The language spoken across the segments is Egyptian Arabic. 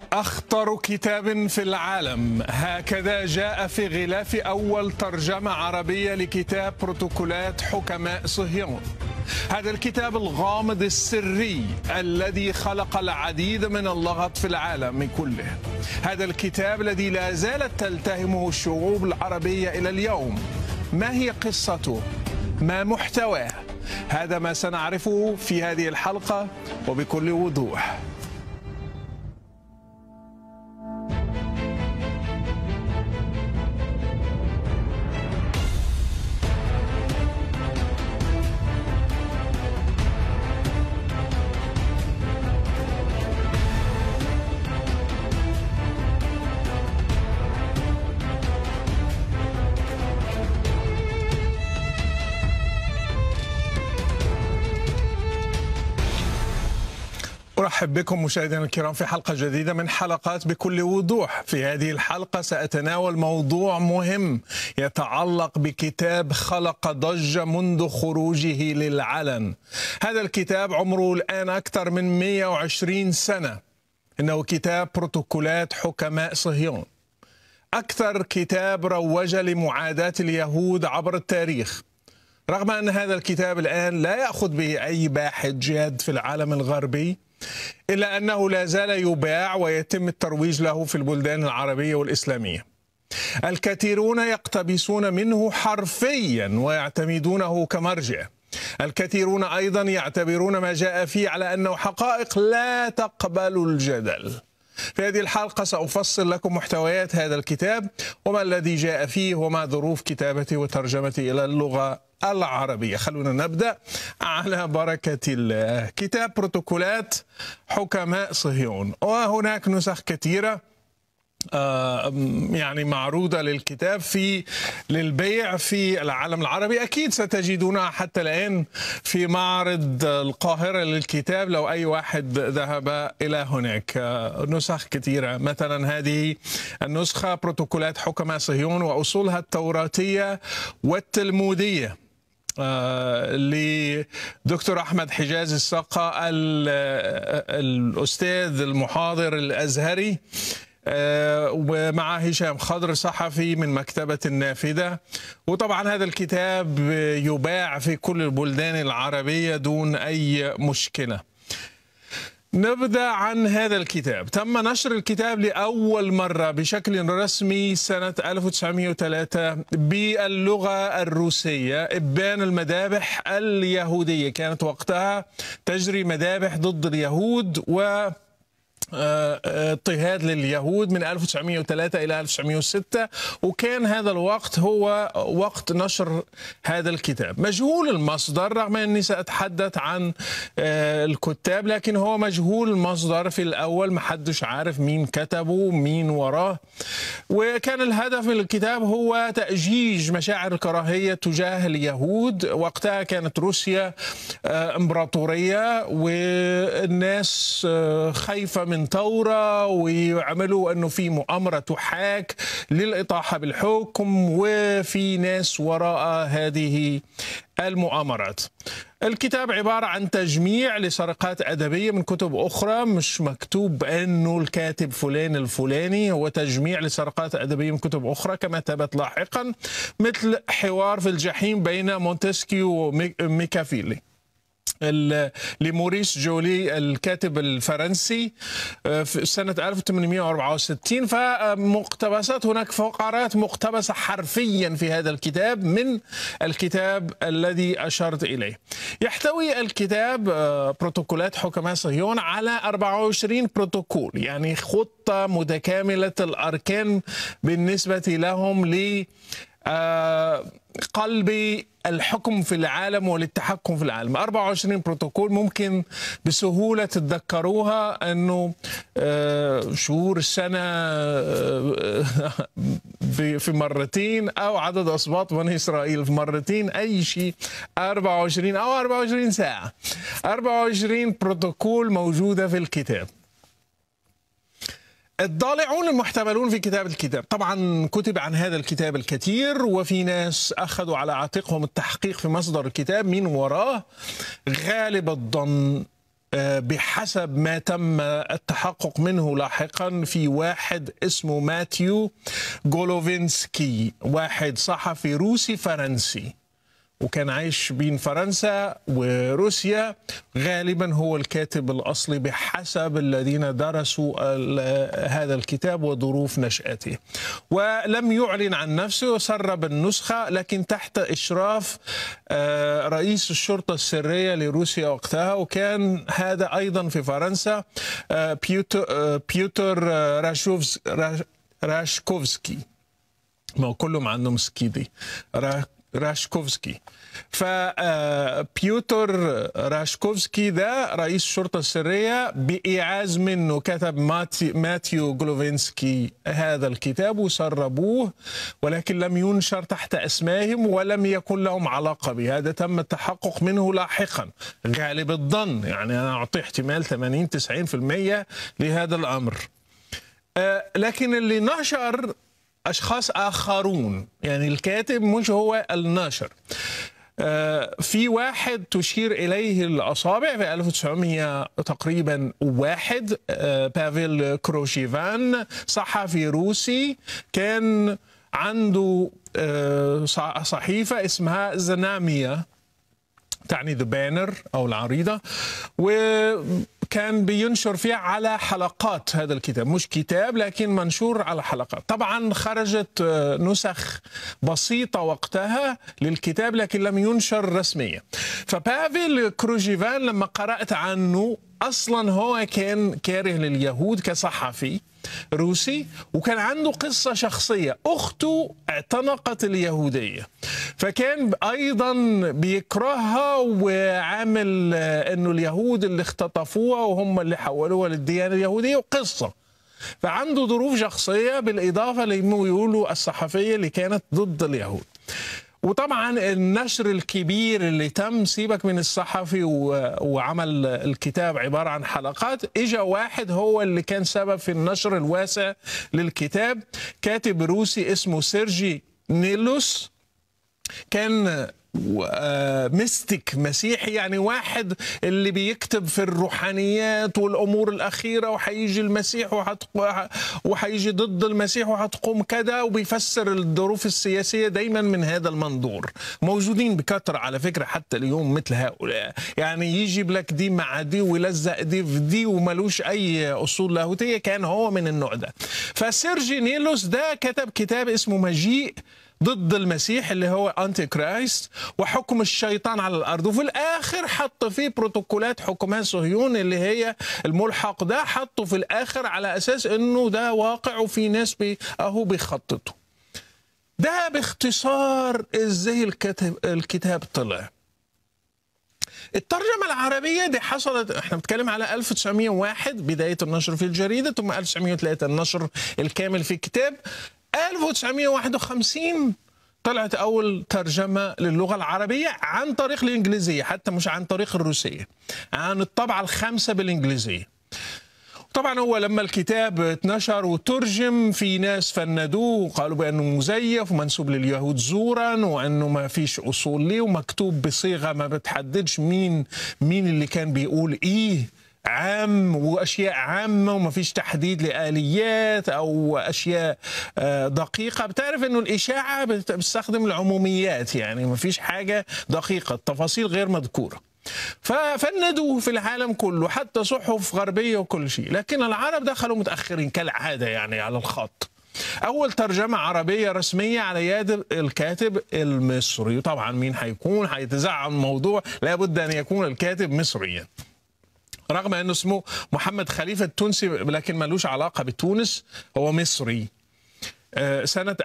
أخطر كتاب في العالم هكذا جاء في غلاف أول ترجمة عربية لكتاب بروتوكولات حكماء صهيون هذا الكتاب الغامض السري الذي خلق العديد من اللغط في العالم كله هذا الكتاب الذي لا زالت تلتهمه الشعوب العربية إلى اليوم ما هي قصته؟ ما محتواه؟ هذا ما سنعرفه في هذه الحلقة وبكل وضوح ارحب بكم مشاهدينا الكرام في حلقه جديده من حلقات بكل وضوح في هذه الحلقه ساتناول موضوع مهم يتعلق بكتاب خلق ضجه منذ خروجه للعلن هذا الكتاب عمره الان اكثر من 120 سنه انه كتاب بروتوكولات حكماء صهيون اكثر كتاب روج لمعاداه اليهود عبر التاريخ رغم ان هذا الكتاب الان لا ياخذ به اي باحث جاد في العالم الغربي إلا أنه لا زال يباع ويتم الترويج له في البلدان العربية والإسلامية الكثيرون يقتبسون منه حرفيا ويعتمدونه كمرجع الكثيرون أيضا يعتبرون ما جاء فيه على أنه حقائق لا تقبل الجدل في هذه الحلقة سأفصل لكم محتويات هذا الكتاب وما الذي جاء فيه وما ظروف كتابته وترجمته إلى اللغة العربية خلونا نبدأ على بركة الله كتاب بروتوكولات حكماء صهيون وهناك نسخ كثيرة يعني معروضة للكتاب في للبيع في العالم العربي أكيد ستجدونها حتى الآن في معرض القاهرة للكتاب لو أي واحد ذهب إلى هناك نسخ كثيرة مثلا هذه النسخة بروتوكولات حكماء صهيون وأصولها التوراتية والتلمودية آه لدكتور احمد حجاز السقا الاستاذ المحاضر الازهري آه ومع هشام خضر صحفي من مكتبة النافذة وطبعا هذا الكتاب يباع في كل البلدان العربية دون أي مشكلة نبدا عن هذا الكتاب تم نشر الكتاب لاول مره بشكل رسمي سنه 1903 باللغه الروسيه ابان المذابح اليهوديه كانت وقتها تجري مذابح ضد اليهود و اضطهاد لليهود من 1903 الى 1906 وكان هذا الوقت هو وقت نشر هذا الكتاب مجهول المصدر رغم اني ساتحدث عن الكتاب لكن هو مجهول المصدر في الاول ما حدش عارف مين كتبه مين وراه وكان الهدف من الكتاب هو تاجيج مشاعر الكراهيه تجاه اليهود وقتها كانت روسيا امبراطوريه والناس خايفه من من ثورة ويعملوا أنه في مؤامرة تحاك للإطاحة بالحكم وفي ناس وراء هذه المؤامرات الكتاب عبارة عن تجميع لسرقات أدبية من كتب أخرى مش مكتوب أنه الكاتب فلان الفلاني هو تجميع لسرقات أدبية من كتب أخرى كما ثبت لاحقا مثل حوار في الجحيم بين مونتسكيو وميكافيلي لموريس جولي الكاتب الفرنسي في سنة 1864 فمقتبسات هناك فقرات مقتبسة حرفيا في هذا الكتاب من الكتاب الذي أشرت إليه يحتوي الكتاب بروتوكولات حكماء صهيون على 24 بروتوكول يعني خطة متكاملة الأركان بالنسبة لهم ل قلب الحكم في العالم وللتحكم في العالم 24 بروتوكول ممكن بسهولة تتذكروها أنه شهور السنة في مرتين أو عدد أسباط بني إسرائيل في مرتين أي شيء 24 أو 24 ساعة 24 بروتوكول موجودة في الكتاب الضالعون المحتملون في كتاب الكتاب طبعا كتب عن هذا الكتاب الكثير وفي ناس أخذوا على عاتقهم التحقيق في مصدر الكتاب من وراه غالب الظن بحسب ما تم التحقق منه لاحقا في واحد اسمه ماتيو جولوفينسكي واحد صحفي روسي فرنسي وكان عايش بين فرنسا وروسيا غالبا هو الكاتب الاصلي بحسب الذين درسوا هذا الكتاب وظروف نشاته ولم يعلن عن نفسه وسرب النسخه لكن تحت اشراف رئيس الشرطه السريه لروسيا وقتها وكان هذا ايضا في فرنسا بيوتر بيوتر راشكوفسكي ما كلهم عندهم سكيدي راشكوفسكي فبيوتر راشكوفسكي ده رئيس الشرطة السرية بإيعاز منه كتب ماتي ماتيو جلوفينسكي هذا الكتاب وسربوه ولكن لم ينشر تحت أسمائهم ولم يكن لهم علاقة به هذا تم التحقق منه لاحقا غالب الظن يعني أنا أعطي احتمال 80 90% لهذا الأمر لكن اللي نشر اشخاص اخرون يعني الكاتب مش هو الناشر في واحد تشير اليه الاصابع في 1900 تقريبا واحد بافيل كروشيفان صحفي روسي كان عنده صحيفه اسمها زناميا تعني ذا بانر او العريضه وكان بينشر فيها على حلقات هذا الكتاب مش كتاب لكن منشور على حلقات طبعا خرجت نسخ بسيطه وقتها للكتاب لكن لم ينشر رسميا فبافيل كروجيفان لما قرات عنه اصلا هو كان كاره لليهود كصحفي روسي وكان عنده قصة شخصية أخته اعتنقت اليهودية فكان أيضا بيكرهها وعامل أنه اليهود اللي اختطفوها وهم اللي حولوها للديانة اليهودية وقصة فعنده ظروف شخصية بالإضافة لما يقولوا الصحفية اللي كانت ضد اليهود وطبعا النشر الكبير اللي تم سيبك من الصحفي وعمل الكتاب عبارة عن حلقات اجا واحد هو اللي كان سبب في النشر الواسع للكتاب كاتب روسي اسمه سيرجي نيلوس كان مستك مسيحي يعني واحد اللي بيكتب في الروحانيات والامور الاخيره وحيجي المسيح وحيجي ضد المسيح وهتقوم كذا وبيفسر الظروف السياسيه دايما من هذا المنظور موجودين بكثره على فكره حتى اليوم مثل هؤلاء يعني يجيب لك دي مع دي ويلزق دي في دي وملوش اي اصول لاهوتيه كان هو من النوع ده فسيرجي نيلوس ده كتب كتاب اسمه مجيء ضد المسيح اللي هو انتي كرايست وحكم الشيطان على الارض وفي الاخر حط فيه بروتوكولات حكمان صهيون اللي هي الملحق ده حطه في الاخر على اساس انه ده واقع وفي ناس بي اهو بيخططوا ده باختصار ازاي الكتاب الكتاب طلع الترجمة العربية دي حصلت احنا بنتكلم على 1901 بداية النشر في الجريدة ثم 1903 النشر الكامل في الكتاب 1951 طلعت أول ترجمة للغة العربية عن طريق الإنجليزية حتى مش عن طريق الروسية عن الطبعة الخامسة بالإنجليزية طبعا هو لما الكتاب اتنشر وترجم في ناس فندوه وقالوا بانه مزيف ومنسوب لليهود زورا وانه ما فيش اصول ليه ومكتوب بصيغه ما بتحددش مين مين اللي كان بيقول ايه عام واشياء عامه وما فيش تحديد لاليات او اشياء دقيقه بتعرف انه الاشاعه بتستخدم العموميات يعني ما فيش حاجه دقيقه التفاصيل غير مذكوره ففندوه في العالم كله حتى صحف غربيه وكل شيء لكن العرب دخلوا متاخرين كالعاده يعني على الخط أول ترجمة عربية رسمية على يد الكاتب المصري طبعا مين هيكون هيتزعم الموضوع لابد أن يكون الكاتب مصريا رغم انه اسمه محمد خليفه التونسي لكن ملوش علاقه بتونس هو مصري سنه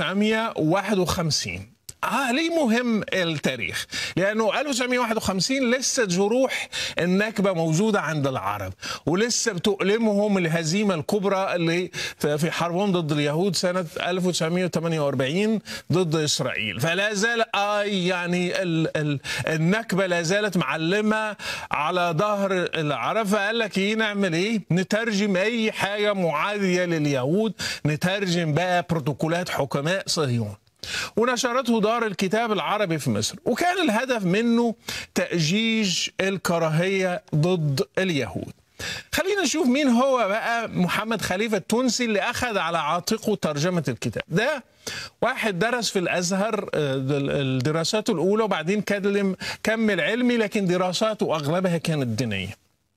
1951 آه ليه مهم التاريخ؟ لأنه 1951 لسه جروح النكبة موجودة عند العرب ولسه بتؤلمهم الهزيمة الكبرى اللي في حربهم ضد اليهود سنة 1948 ضد إسرائيل فلا زال آه يعني ال ال النكبة لا زالت معلمة على ظهر العرب فقال لك إيه نعمل إيه؟ نترجم أي حاجة معادية لليهود نترجم بقى بروتوكولات حكماء صهيون ونشرته دار الكتاب العربي في مصر وكان الهدف منه تأجيج الكراهية ضد اليهود خلينا نشوف مين هو بقى محمد خليفة التونسي اللي أخذ على عاتقه ترجمة الكتاب ده واحد درس في الأزهر الدراسات الأولى وبعدين كلم كمل علمي لكن دراساته أغلبها كانت دينية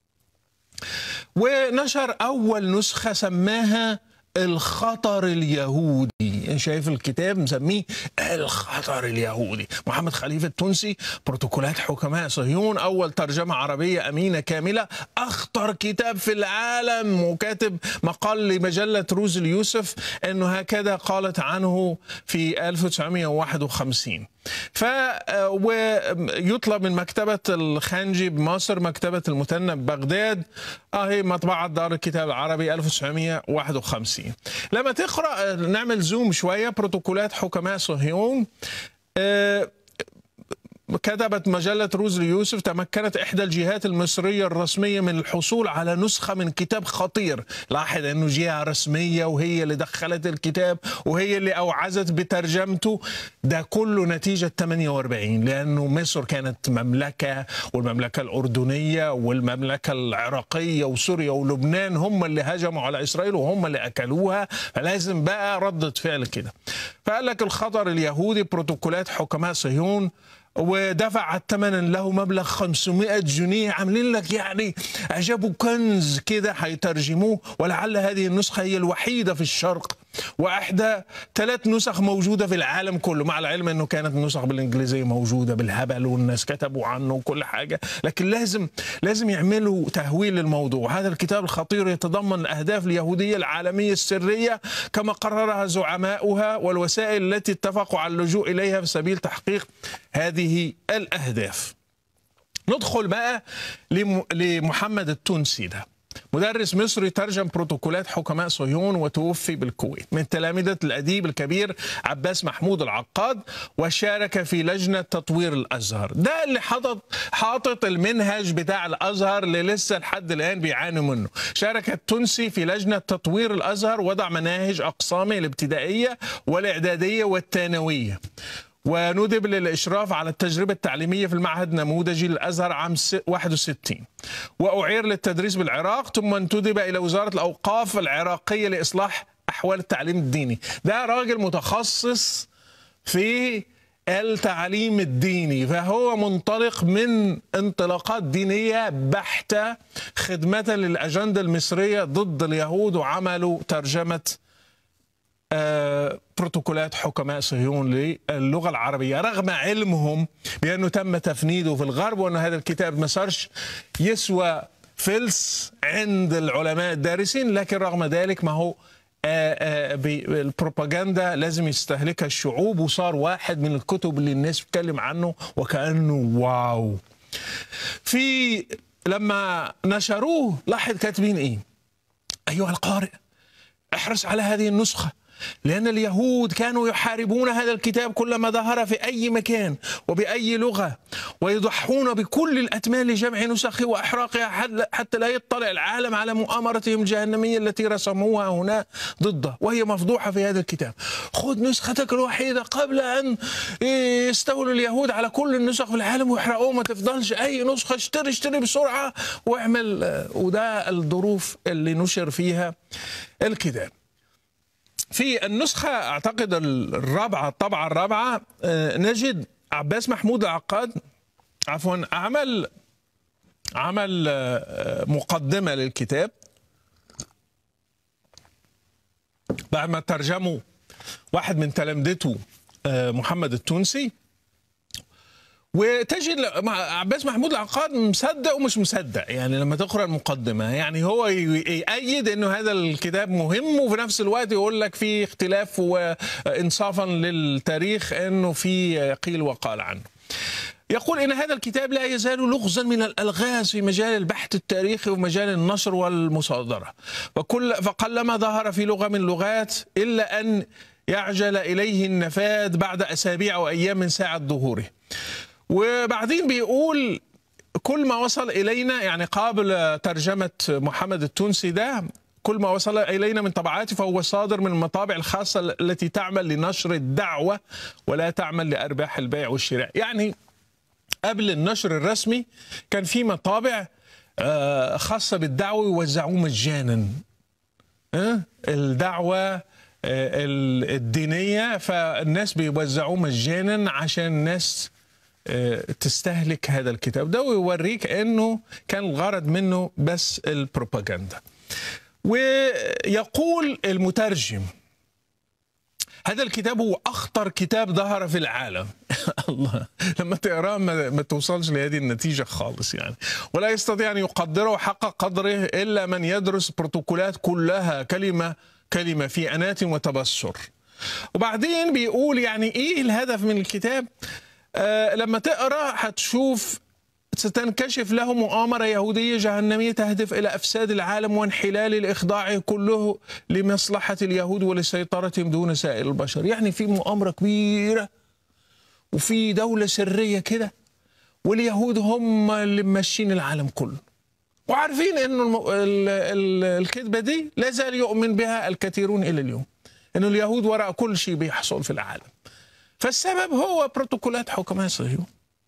ونشر أول نسخة سماها الخطر اليهودي شايف الكتاب مسميه الخطر اليهودي محمد خليفة التونسي بروتوكولات حكماء صهيون أول ترجمة عربية أمينة كاملة أخطر كتاب في العالم وكاتب مقال لمجلة روز اليوسف أنه هكذا قالت عنه في 1951 ف ويطلب من مكتبة الخانجي بمصر مكتبة المثنى ببغداد اهي مطبعة دار الكتاب العربي 1951 لما تقرأ نعمل زوم شوية بروتوكولات حكماء صهيون أه كتبت مجلة روز يوسف تمكنت إحدى الجهات المصرية الرسمية من الحصول على نسخة من كتاب خطير لاحظ أنه جهة رسمية وهي اللي دخلت الكتاب وهي اللي أوعزت بترجمته ده كله نتيجة 48 لأنه مصر كانت مملكة والمملكة الأردنية والمملكة العراقية وسوريا ولبنان هم اللي هجموا على إسرائيل وهم اللي أكلوها فلازم بقى ردة فعل كده فقال لك الخطر اليهودي بروتوكولات حكماء صهيون ودفع الثمن له مبلغ 500 جنيه عاملين لك يعني اعجبوا كنز كده هيترجموه ولعل هذه النسخه هي الوحيده في الشرق واحدى ثلاث نسخ موجوده في العالم كله مع العلم انه كانت النسخ بالانجليزيه موجوده بالهبل والناس كتبوا عنه وكل حاجه لكن لازم لازم يعملوا تهويل للموضوع هذا الكتاب الخطير يتضمن الاهداف اليهوديه العالميه السريه كما قررها زعماؤها والوسائل التي اتفقوا على اللجوء اليها في سبيل تحقيق هذه الاهداف ندخل بقى لمحمد التونسي ده مدرس مصري ترجم بروتوكولات حكماء صهيون وتوفي بالكويت من تلامذة الأديب الكبير عباس محمود العقاد وشارك في لجنة تطوير الأزهر ده اللي حاطط حاطط المنهج بتاع الأزهر اللي لسه لحد الآن بيعانوا منه شارك التونسي في لجنة تطوير الأزهر وضع مناهج أقسامه الابتدائية والإعدادية والثانوية وندب للإشراف على التجربة التعليمية في المعهد النموذجي للأزهر عام 61 وأعير للتدريس بالعراق ثم انتدب إلى وزارة الأوقاف العراقية لإصلاح أحوال التعليم الديني ده راجل متخصص في التعليم الديني فهو منطلق من انطلاقات دينية بحتة خدمة للأجندة المصرية ضد اليهود وعملوا ترجمة بروتوكولات حكماء صهيون للغة العربية رغم علمهم بأنه تم تفنيده في الغرب وأن هذا الكتاب ما صارش يسوى فلس عند العلماء الدارسين لكن رغم ذلك ما هو البروباغندا لازم يستهلكها الشعوب وصار واحد من الكتب اللي الناس بتتكلم عنه وكأنه واو في لما نشروه لاحظ كاتبين ايه ايها القارئ احرص على هذه النسخه لأن اليهود كانوا يحاربون هذا الكتاب كلما ظهر في أي مكان وبأي لغة ويضحون بكل الأتمال لجمع نسخه وإحراقها حتى لا يطلع العالم على مؤامرتهم الجهنمية التي رسموها هنا ضده وهي مفضوحة في هذا الكتاب خذ نسختك الوحيدة قبل أن يستولوا اليهود على كل النسخ في العالم ويحرقوه ما تفضلش أي نسخة اشتري اشتري بسرعة واعمل وده الظروف اللي نشر فيها الكتاب في النسخة أعتقد الرابعة الطبعة الرابعة نجد عباس محمود العقاد عفوا عمل عمل مقدمة للكتاب بعد ما ترجمه واحد من تلامذته محمد التونسي وتجد عباس محمود العقاد مصدق ومش مصدق يعني لما تقرا المقدمه يعني هو يأيد انه هذا الكتاب مهم وفي نفس الوقت يقول لك في اختلاف وانصافا للتاريخ انه في قيل وقال عنه. يقول ان هذا الكتاب لا يزال لغزا من الالغاز في مجال البحث التاريخي ومجال النشر والمصادره وكل فقلما ظهر في لغه من اللغات الا ان يعجل اليه النفاذ بعد اسابيع او ايام من ساعه ظهوره. وبعدين بيقول كل ما وصل الينا يعني قابل ترجمه محمد التونسي ده كل ما وصل إلينا من طبعات فهو صادر من المطابع الخاصة التي تعمل لنشر الدعوة ولا تعمل لأرباح البيع والشراء يعني قبل النشر الرسمي كان في مطابع آه، خاصة بالدعوة يوزعوه مجانا آه، الدعوة آه، ال- الدينية فالناس بيوزعوه مجانا عشان الناس آه، تستهلك هذا الكتاب ده ويوريك انه كان الغرض منه بس البروباغندا ويقول المترجم هذا الكتاب هو اخطر كتاب ظهر في العالم الله لما تقراه ما, ما توصلش لهذه النتيجه خالص يعني ولا يستطيع ان يقدره حق قدره الا من يدرس بروتوكولات كلها كلمه كلمه في انات وتبصر وبعدين بيقول يعني ايه الهدف من الكتاب آه لما تقرا هتشوف ستنكشف له مؤامرة يهودية جهنمية تهدف إلى أفساد العالم وانحلال الإخضاع كله لمصلحة اليهود ولسيطرتهم دون سائر البشر يعني في مؤامرة كبيرة وفي دولة سرية كده واليهود هم اللي ماشيين العالم كله وعارفين انه الم... ال... ال... الكذبه دي لا زال يؤمن بها الكثيرون الى اليوم انه اليهود وراء كل شيء بيحصل في العالم فالسبب هو بروتوكولات حكماء صهيون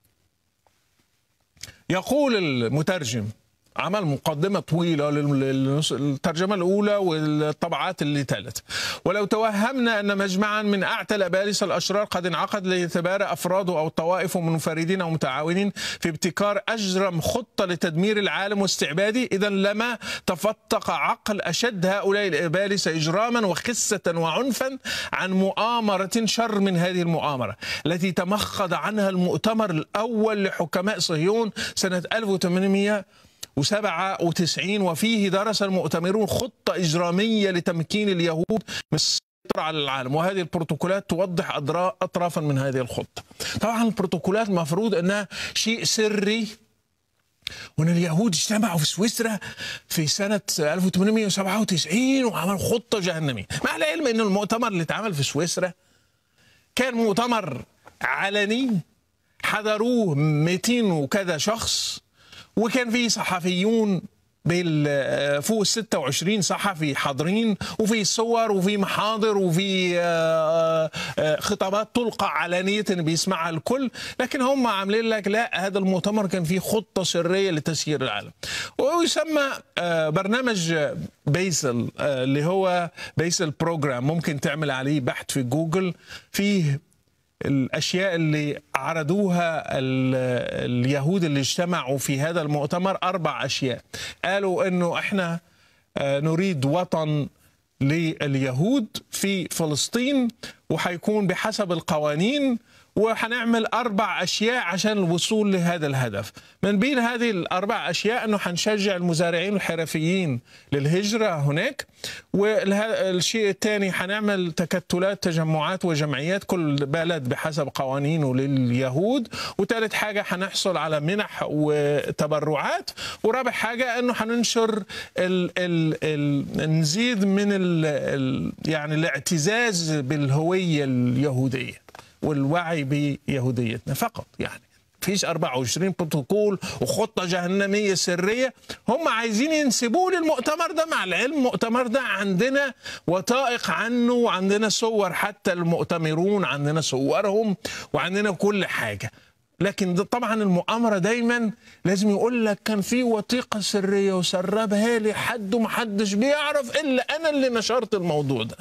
يقول المترجم عمل مقدمة طويلة للترجمة الأولى والطبعات اللي تلت ولو توهمنا أن مجمعا من أعتى الأبالسة الأشرار قد انعقد ليتبارى أفراده أو طوائف منفردين أو متعاونين في ابتكار أجرم خطة لتدمير العالم واستعباده إذا لما تفتق عقل أشد هؤلاء الأبالسة إجراما وخسة وعنفا عن مؤامرة شر من هذه المؤامرة التي تمخض عنها المؤتمر الأول لحكماء صهيون سنة 1800 وسبعة وتسعين وفيه درس المؤتمرون خطة إجرامية لتمكين اليهود من السيطرة على العالم وهذه البروتوكولات توضح أطرافا من هذه الخطة طبعا البروتوكولات مفروض أنها شيء سري وان اليهود اجتمعوا في سويسرا في سنه 1897 وعملوا خطه جهنميه مع العلم ان المؤتمر اللي اتعمل في سويسرا كان مؤتمر علني حضروه 200 وكذا شخص وكان في صحفيون بال فوق ال 26 صحفي حاضرين وفي صور وفي محاضر وفي خطابات تلقى علانية بيسمعها الكل لكن هم عاملين لك لا هذا المؤتمر كان فيه خطة سرية لتسيير العالم ويسمى برنامج بيسل اللي هو بيسل بروجرام ممكن تعمل عليه بحث في جوجل فيه الاشياء اللي عرضوها اليهود اللي اجتمعوا في هذا المؤتمر اربع اشياء قالوا انه احنا نريد وطن لليهود في فلسطين وحيكون بحسب القوانين وحنعمل أربع أشياء عشان الوصول لهذا الهدف من بين هذه الأربع أشياء أنه حنشجع المزارعين الحرفيين للهجرة هناك والشيء الثاني حنعمل تكتلات تجمعات وجمعيات كل بلد بحسب قوانينه لليهود وثالث حاجة حنحصل على منح وتبرعات ورابع حاجة أنه حننشر ال ال ال نزيد من ال ال يعني الاعتزاز بالهوية اليهودية والوعي بيهوديتنا فقط يعني فيش 24 بروتوكول وخطه جهنميه سريه هم عايزين ينسبوه للمؤتمر ده مع العلم المؤتمر ده عندنا وثائق عنه وعندنا صور حتى المؤتمرون عندنا صورهم وعندنا كل حاجه لكن ده طبعا المؤامرة دايما لازم يقول لك كان في وثيقة سرية وسربها لي حد ومحدش بيعرف إلا أنا اللي نشرت الموضوع ده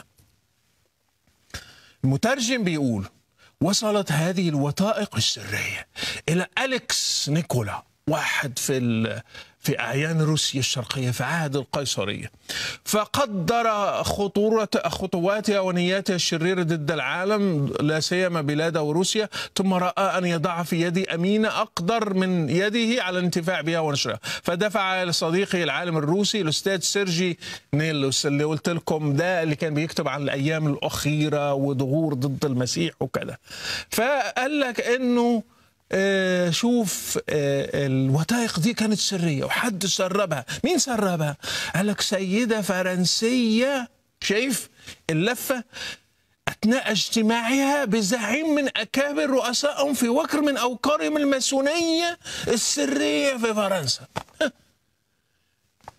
المترجم بيقول وصلت هذه الوثائق السرية إلى أليكس نيكولا واحد في في أعيان روسيا الشرقية في عهد القيصرية فقدر خطورة خطواتها ونياتها الشريرة ضد العالم لا سيما بلاده وروسيا ثم رأى أن يضع في يد أمينة أقدر من يده على الانتفاع بها ونشرها فدفع لصديقه العالم الروسي الأستاذ سيرجي نيلوس اللي قلت لكم ده اللي كان بيكتب عن الأيام الأخيرة وظهور ضد المسيح وكذا فقال لك أنه آه شوف آه الوثائق دي كانت سرية وحد سربها مين سربها قال لك سيدة فرنسية شايف اللفة أثناء اجتماعها بزعيم من أكابر رؤسائهم في وكر من أوكارهم الماسونية السرية في فرنسا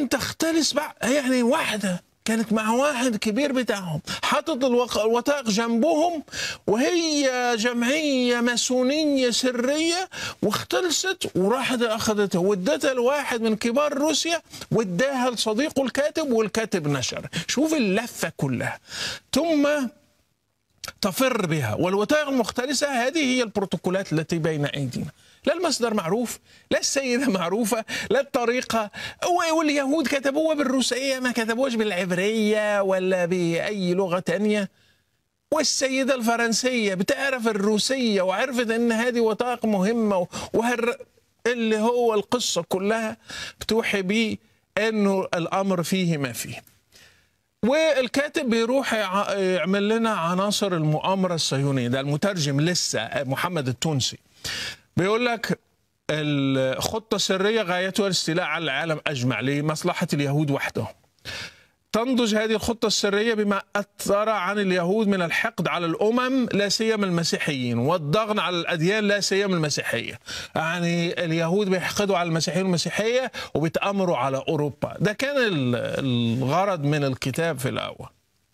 لم تختلس بعد يعني واحده كانت مع واحد كبير بتاعهم حاطط الوق- الوثائق جنبهم وهي جمعية ماسونية سرية واختلست وراحت أخذتها وادتها لواحد من كبار روسيا واداها لصديقه الكاتب والكاتب نشر شوف اللفة كلها ثم تفر بها والوثائق المختلسة هذه هي البروتوكولات التي بين أيدينا لا المصدر معروف لا السيدة معروفة لا الطريقة و- واليهود كتبوها بالروسية ما كتبوش بالعبرية ولا بأي لغة تانية والسيدة الفرنسية بتعرف الروسية وعرفت ان هذه وثائق مهمة وهر اللي هو القصة كلها بتوحي بيه انه الامر فيه ما فيه والكاتب بيروح يع- يعمل لنا عناصر المؤامرة الصهيونية ده المترجم لسه محمد التونسي بيقول لك الخطة السرية غايتها الاستيلاء على العالم أجمع لمصلحة اليهود وحدهم تنضج هذه الخطة السرية بما أثر عن اليهود من الحقد على الأمم لا سيما المسيحيين والضغط على الأديان لا سيما المسيحية يعني اليهود بيحقدوا على المسيحيين والمسيحية وبيتأمروا على أوروبا ده كان ال- الغرض من الكتاب في الأول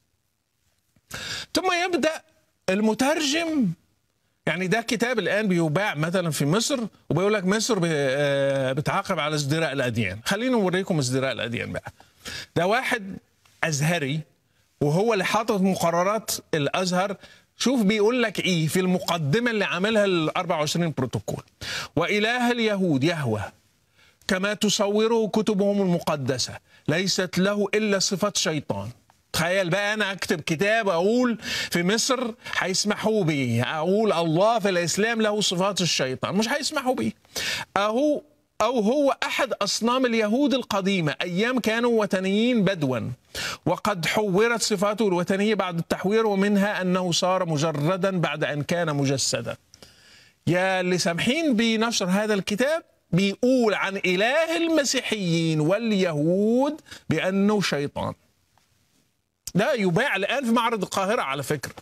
ثم يبدأ المترجم يعني ده كتاب الآن بيباع مثلا في مصر وبيقول لك مصر ب- آه، بتعاقب على ازدراء الأديان خلينا نوريكم ازدراء الأديان بقى ده واحد أزهري وهو اللي حاطط مقررات الأزهر شوف بيقول لك ايه في المقدمة اللي عاملها ال 24 بروتوكول وإله اليهود يهوه كما تصوره كتبهم المقدسة ليست له إلا صفات شيطان تخيل بقى أنا أكتب كتاب أقول في مصر هيسمحوا بيه أقول الله في الإسلام له صفات الشيطان مش هيسمحوا بيه أهو أو هو أحد أصنام اليهود القديمة أيام كانوا وثنيين بدوا وقد حورت صفاته الوثنية بعد التحوير ومنها أنه صار مجردا بعد أن كان مجسدا يا اللي سامحين بنشر هذا الكتاب بيقول عن إله المسيحيين واليهود بأنه شيطان ده يباع الآن في معرض القاهرة على فكرة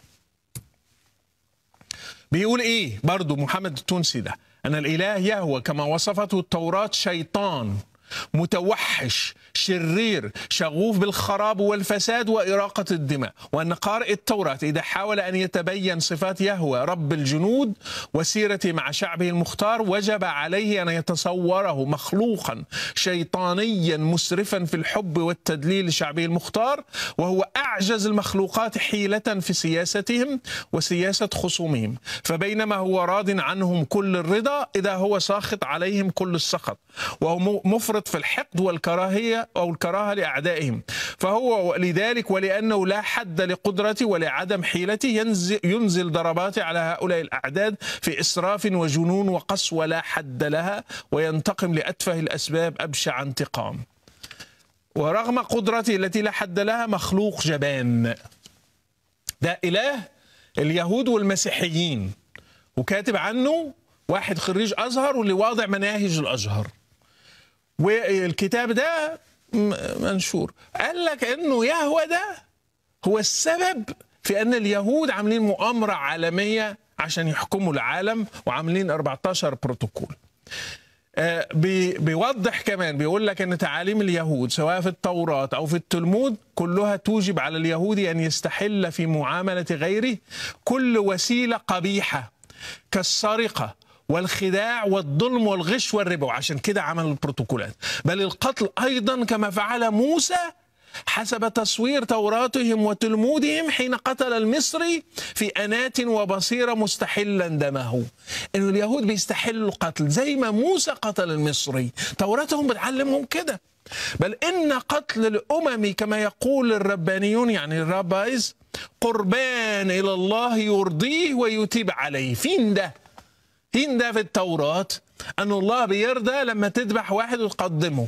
بيقول إيه برضو محمد التونسي ده أن الإله يهوى كما وصفته التوراة شيطان متوحش شرير شغوف بالخراب والفساد وإراقة الدماء وأن قارئ التوراة إذا حاول أن يتبين صفات يهوى رب الجنود وسيرته مع شعبه المختار وجب عليه أن يتصوره مخلوقا شيطانيا مسرفا في الحب والتدليل لشعبه المختار وهو أعجز المخلوقات حيلة في سياستهم وسياسة خصومهم فبينما هو راض عنهم كل الرضا إذا هو ساخط عليهم كل السخط وهو مفرط في الحقد والكراهية أو الكراهة لأعدائهم فهو لذلك ولأنه لا حد لقدرته ولعدم حيلته ينزل, ينزل ضرباته على هؤلاء الأعداد في إسراف وجنون وقسوة لا حد لها وينتقم لأتفه الأسباب أبشع انتقام ورغم قدرته التي لا حد لها مخلوق جبان ده إله اليهود والمسيحيين وكاتب عنه واحد خريج أزهر واللي واضع مناهج الأزهر والكتاب ده م- منشور قال لك انه يهوى ده هو السبب في ان اليهود عاملين مؤامره عالميه عشان يحكموا العالم وعاملين 14 بروتوكول آه، بي- بيوضح كمان بيقول لك ان تعاليم اليهود سواء في التوراة او في التلمود كلها توجب على اليهودي ان يستحل في معاملة غيره كل وسيلة قبيحة كالسرقة والخداع والظلم والغش والربا وعشان كده عمل البروتوكولات بل القتل ايضا كما فعل موسى حسب تصوير توراتهم وتلمودهم حين قتل المصري في أنات وبصيرة مستحلا دمه إنه اليهود بيستحلوا القتل زي ما موسى قتل المصري توراتهم بتعلمهم كده بل إن قتل الأمم كما يقول الربانيون يعني الرابايز قربان إلى الله يرضيه ويتيب عليه فين ده فين ده في التوراة أن الله بيرضى لما تذبح واحد وتقدمه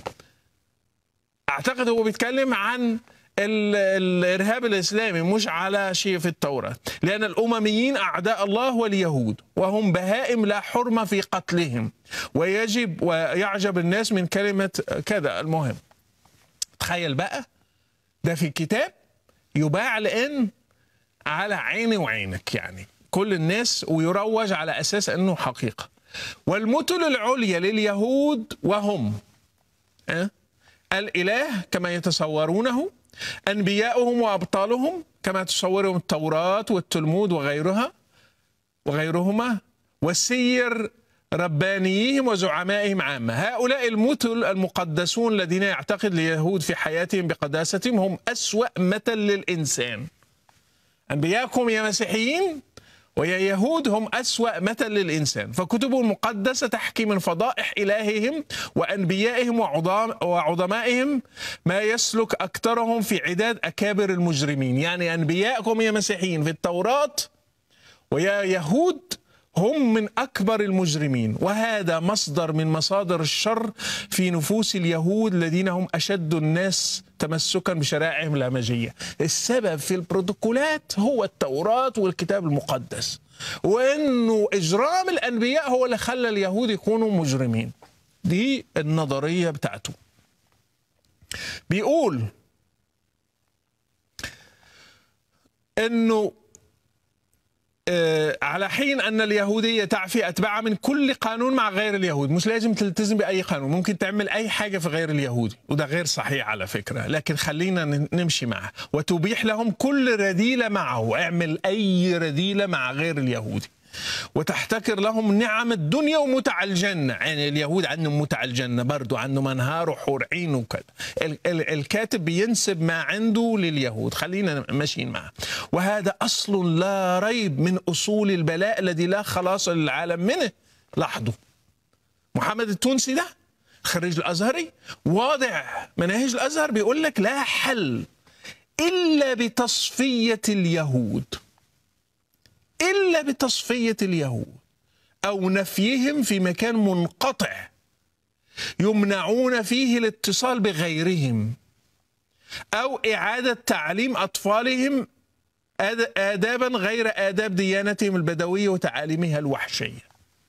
اعتقد هو بيتكلم عن ال- الارهاب الاسلامي مش على شيء في التوراه لان الامميين اعداء الله واليهود وهم بهائم لا حرمه في قتلهم ويجب ويعجب الناس من كلمه كذا المهم تخيل بقى ده في كتاب يباع الان على عيني وعينك يعني كل الناس ويروج على اساس انه حقيقه والمثل العليا لليهود وهم أه؟ الاله كما يتصورونه انبياؤهم وابطالهم كما تصورهم التوراه والتلمود وغيرها وغيرهما وسير ربانيهم وزعمائهم عامة هؤلاء المثل المقدسون الذين يعتقد اليهود في حياتهم بقداستهم هم أسوأ مثل للإنسان أنبياءكم يا مسيحيين ويا يهود هم أسوأ مثل للإنسان فكتبهم المقدسة تحكي من فضائح إلههم وأنبيائهم وعظام وعظمائهم ما يسلك أكثرهم في عداد أكابر المجرمين يعني أنبياءكم يا مسيحيين في التوراة ويا يهود هم من اكبر المجرمين وهذا مصدر من مصادر الشر في نفوس اليهود الذين هم اشد الناس تمسكا بشرائعهم الهمجيه السبب في البروتوكولات هو التوراه والكتاب المقدس وانه اجرام الانبياء هو اللي خلى اليهود يكونوا مجرمين دي النظريه بتاعته بيقول انه على حين أن اليهودية تعفي أتباعها من كل قانون مع غير اليهود مش لازم تلتزم بأي قانون ممكن تعمل أي حاجة في غير اليهودي وده غير صحيح على فكرة لكن خلينا نمشي معه وتبيح لهم كل رذيلة معه اعمل أي رذيلة مع غير اليهودي وتحتكر لهم نعم الدنيا ومتع الجنة يعني اليهود عندهم متع الجنة برضو عندهم أنهار وحور عين وكذا الكاتب بينسب ما عنده لليهود خلينا ماشيين معه وهذا أصل لا ريب من أصول البلاء الذي لا خلاص للعالم منه لاحظوا محمد التونسي ده خريج الأزهري واضع مناهج الأزهر بيقول لك لا حل إلا بتصفية اليهود إلا بتصفية اليهود أو نفيهم في مكان منقطع يمنعون فيه الاتصال بغيرهم أو إعادة تعليم أطفالهم آدابا غير آداب ديانتهم البدوية وتعاليمها الوحشية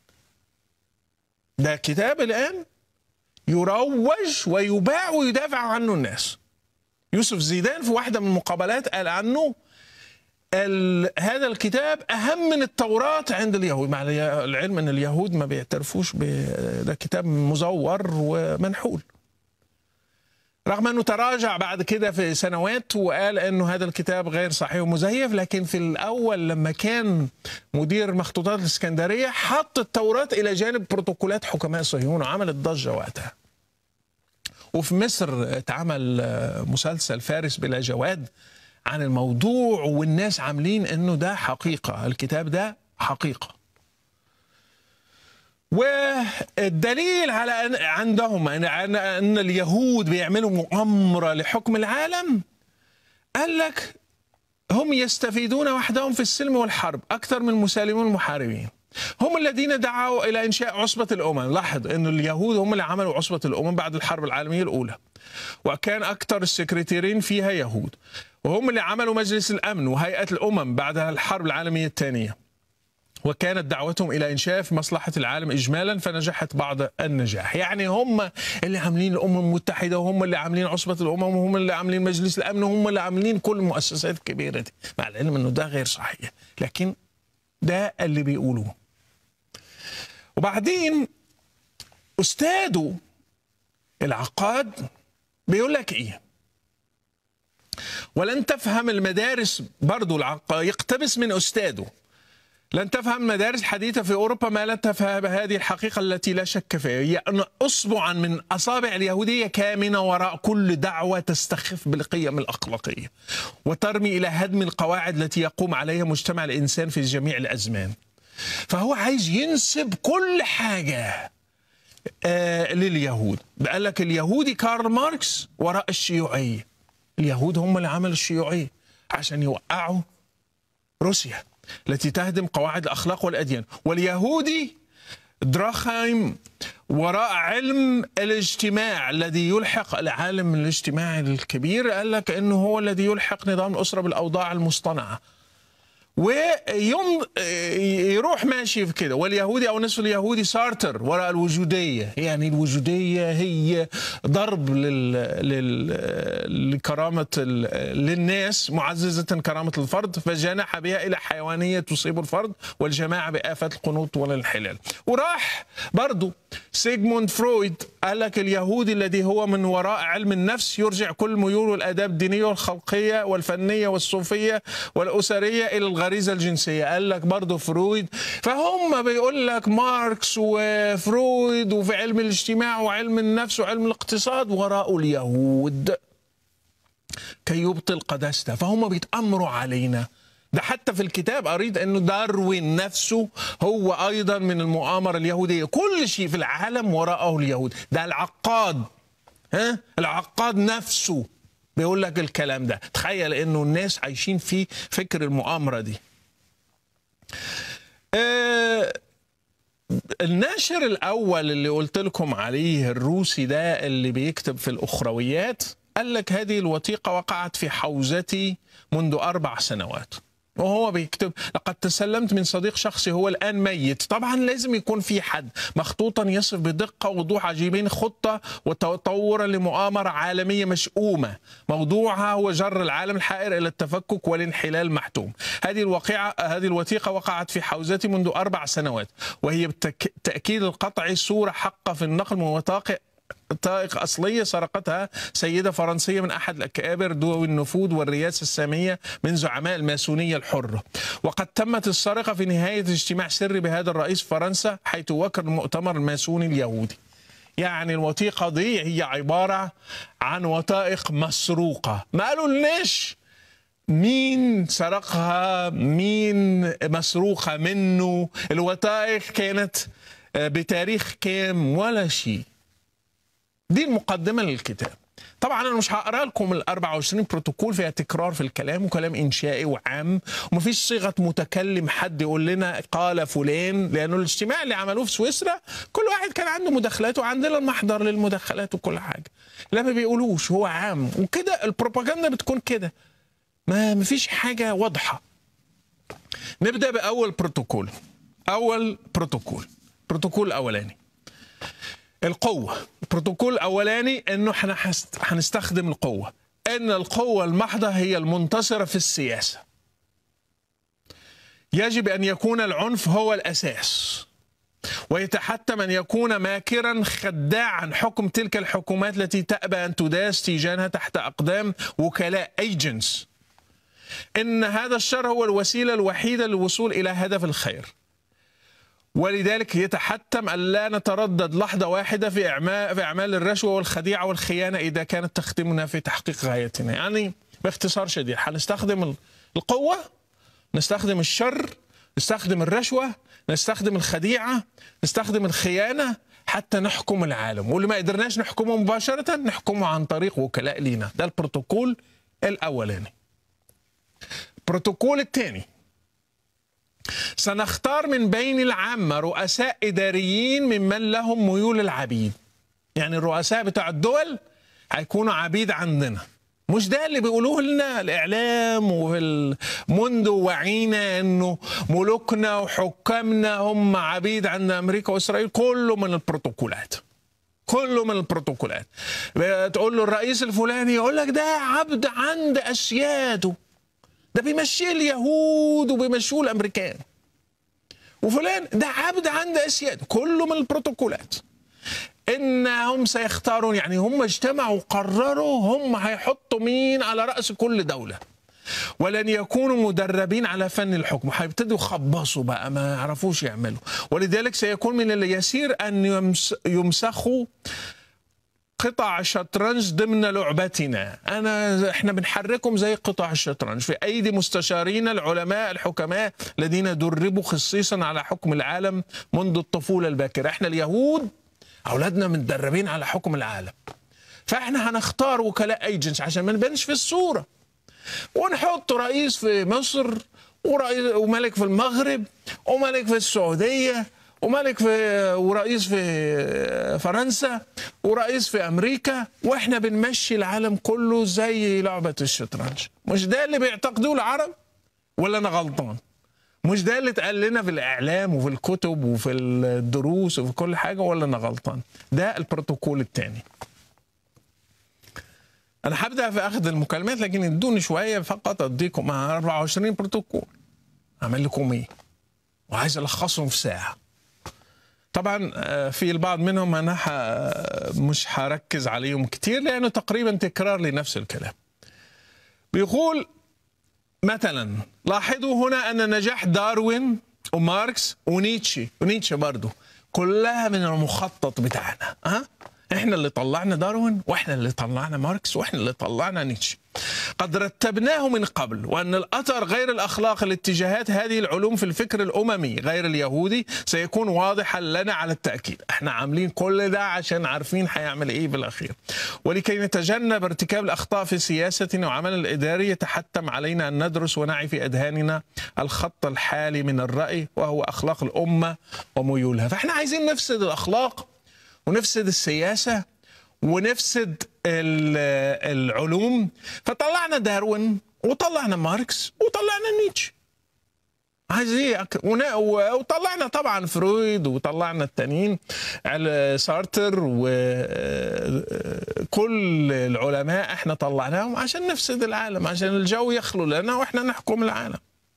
ده كتاب الآن يروج ويباع ويدافع عنه الناس يوسف زيدان في واحدة من المقابلات قال عنه هذا الكتاب اهم من التوراه عند اليهود مع العلم ان اليهود ما بيعترفوش ده كتاب مزور ومنحول رغم انه تراجع بعد كده في سنوات وقال انه هذا الكتاب غير صحيح ومزيف لكن في الاول لما كان مدير مخطوطات الاسكندريه حط التوراه الى جانب بروتوكولات حكماء صهيون وعملت ضجه وقتها وفي مصر اتعمل مسلسل فارس بلا جواد عن الموضوع والناس عاملين انه ده حقيقه الكتاب ده حقيقه والدليل على أن عندهم ان ان اليهود بيعملوا مؤامره لحكم العالم قال لك هم يستفيدون وحدهم في السلم والحرب اكثر من المسالمون المحاربين هم الذين دعوا الى انشاء عصبه الامم لاحظ ان اليهود هم اللي عملوا عصبه الامم بعد الحرب العالميه الاولى وكان اكثر السكرتيرين فيها يهود وهم اللي عملوا مجلس الامن وهيئه الامم بعد الحرب العالميه الثانيه وكانت دعوتهم الى انشاف مصلحه العالم اجمالا فنجحت بعض النجاح، يعني هم اللي عاملين الامم المتحده وهم اللي عاملين عصبه الامم وهم اللي عاملين مجلس الامن وهم اللي عاملين كل المؤسسات الكبيره دي، مع العلم انه ده غير صحيح، لكن ده اللي بيقولوه. وبعدين استاذه العقاد بيقول لك ايه؟ ولن تفهم المدارس برضو العقاد يقتبس من استاذه لن تفهم مدارس الحديثة في أوروبا ما لن تفهم هذه الحقيقة التي لا شك فيها هي أن أصبعا من أصابع اليهودية كامنة وراء كل دعوة تستخف بالقيم الأخلاقية وترمي إلى هدم القواعد التي يقوم عليها مجتمع الإنسان في جميع الأزمان فهو عايز ينسب كل حاجة آه لليهود قال لك اليهودي كارل ماركس وراء الشيوعية اليهود هم اللي عملوا الشيوعية عشان يوقعوا روسيا التي تهدم قواعد الأخلاق والأديان واليهودي دراخايم وراء علم الاجتماع الذي يلحق العالم الاجتماعي الكبير قال لك انه هو الذي يلحق نظام الاسره بالاوضاع المصطنعه ويوم يروح ماشي في كده واليهودي او النصف اليهودي سارتر وراء الوجوديه يعني الوجوديه هي ضرب لل... لل... لكرامه ال... للناس معززه كرامه الفرد فجنح بها الى حيوانيه تصيب الفرد والجماعه بافه القنوط والانحلال وراح برضه سيغموند فرويد قال لك اليهودي الذي هو من وراء علم النفس يرجع كل ميول الاداب الدينيه والخلقيه والفنيه والصوفيه والاسريه الى الغريزه الجنسيه قال لك برضه فرويد فهم بيقول لك ماركس وفرويد وفي علم الاجتماع وعلم النفس وعلم الاقتصاد وراء اليهود كي يبطل قداسته فهم بيتامروا علينا ده حتى في الكتاب قريت انه داروين نفسه هو ايضا من المؤامره اليهوديه كل شيء في العالم وراءه اليهود ده العقاد ها العقاد نفسه بيقول لك الكلام ده تخيل انه الناس عايشين في فكر المؤامره دي آه الناشر الاول اللي قلت لكم عليه الروسي ده اللي بيكتب في الاخرويات قال لك هذه الوثيقه وقعت في حوزتي منذ اربع سنوات وهو بيكتب لقد تسلمت من صديق شخصي هو الان ميت طبعا لازم يكون في حد مخطوطا يصف بدقه ووضوح عجيبين خطه وتطورا لمؤامره عالميه مشؤومه موضوعها هو جر العالم الحائر الى التفكك والانحلال المحتوم هذه الواقعه هذه الوثيقه وقعت في حوزتي منذ اربع سنوات وهي بالتاكيد القطعي صوره حقه في النقل من وثائق وثائق أصلية سرقتها سيدة فرنسية من أحد الأكابر ذوي النفوذ والرياسة السامية من زعماء الماسونية الحرة وقد تمت السرقة في نهاية اجتماع سري بهذا الرئيس فرنسا حيث وكر المؤتمر الماسوني اليهودي يعني الوثيقة دي هي عبارة عن وثائق مسروقة ما قالوا لناش مين سرقها مين مسروقة منه الوثائق كانت بتاريخ كام ولا شيء دي المقدمة للكتاب طبعا انا مش هقرا لكم ال 24 بروتوكول فيها تكرار في الكلام وكلام انشائي وعام ومفيش صيغه متكلم حد يقول لنا قال فلان لانه الاجتماع اللي عملوه في سويسرا كل واحد كان عنده مداخلات وعندنا المحضر للمداخلات وكل حاجه لا ما بيقولوش هو عام وكده البروباجندا بتكون كده ما مفيش حاجه واضحه نبدا باول بروتوكول اول بروتوكول بروتوكول الاولاني القوة البروتوكول الأولاني أنه احنا هنستخدم القوة أن القوة المحضة هي المنتصرة في السياسة يجب أن يكون العنف هو الأساس ويتحتم أن يكون ماكرا خداعا حكم تلك الحكومات التي تأبى أن تداس تيجانها تحت أقدام وكلاء ايجنتس إن هذا الشر هو الوسيلة الوحيدة للوصول إلى هدف الخير ولذلك يتحتم أن لا نتردد لحظة واحدة في إعمال, في أعمال الرشوة والخديعة والخيانة إذا كانت تخدمنا في تحقيق غايتنا يعني باختصار شديد هنستخدم القوة نستخدم الشر نستخدم الرشوة نستخدم الخديعة نستخدم الخيانة حتى نحكم العالم واللي ما قدرناش نحكمه مباشرة نحكمه عن طريق وكلاء لينا ده البروتوكول الأولاني البروتوكول الثاني سنختار من بين العامة رؤساء إداريين ممن لهم ميول العبيد يعني الرؤساء بتاع الدول هيكونوا عبيد عندنا مش ده اللي بيقولوه لنا الاعلام وفي منذ وعينا انه ملوكنا وحكامنا هم عبيد عند امريكا واسرائيل كله من البروتوكولات كله من البروتوكولات تقول له الرئيس الفلاني يقول لك ده عبد عند اسياده ده بيمشيه اليهود وبيمشوه الامريكان وفلان ده عبد عند اسياده كله من البروتوكولات انهم سيختارون يعني هم اجتمعوا وقرروا هم هيحطوا مين على راس كل دوله ولن يكونوا مدربين على فن الحكم هيبتدوا يخبصوا بقى ما يعرفوش يعملوا ولذلك سيكون من اليسير ان يمسخوا قطع الشطرنج ضمن لعبتنا انا احنا بنحركهم زي قطع الشطرنج في ايدي مستشارين العلماء الحكماء الذين دربوا خصيصا على حكم العالم منذ الطفوله الباكره احنا اليهود اولادنا متدربين على حكم العالم فاحنا هنختار وكلاء ايجنتس عشان ما نبانش في الصوره ونحط رئيس في مصر ورئيس وملك في المغرب وملك في السعوديه وملك في ورئيس في فرنسا ورئيس في امريكا واحنا بنمشي العالم كله زي لعبه الشطرنج مش ده اللي بيعتقدوه العرب ولا انا غلطان مش ده اللي اتقال لنا في الاعلام وفي الكتب وفي الدروس وفي كل حاجه ولا انا غلطان ده البروتوكول الثاني انا هبدا في اخذ المكالمات لكن ادوني شويه فقط اديكم مع 24 بروتوكول اعمل لكم ايه وعايز الخصهم في ساعه طبعا في البعض منهم انا مش هركز عليهم كتير لانه تقريبا تكرار لنفس الكلام بيقول مثلا لاحظوا هنا ان نجاح داروين وماركس ونيتشه ونيتشه برضه كلها من المخطط بتاعنا ها أه؟ احنا اللي طلعنا داروين واحنا اللي طلعنا ماركس واحنا اللي طلعنا نيتشه قد رتبناه من قبل وان الاثر غير الاخلاق لاتجاهات هذه العلوم في الفكر الاممي غير اليهودي سيكون واضحا لنا على التاكيد احنا عاملين كل ده عشان عارفين هيعمل ايه بالاخير ولكي نتجنب ارتكاب الاخطاء في سياستنا وعملنا الاداري يتحتم علينا ان ندرس ونعي في اذهاننا الخط الحالي من الراي وهو اخلاق الامه وميولها فاحنا عايزين نفسد الاخلاق ونفسد السياسه ونفسد العلوم فطلعنا داروين وطلعنا ماركس وطلعنا نيتشه عايز ايه وطلعنا طبعا فرويد وطلعنا التانيين سارتر وكل العلماء احنا طلعناهم عشان نفسد العالم عشان الجو يخلو لنا واحنا نحكم العالم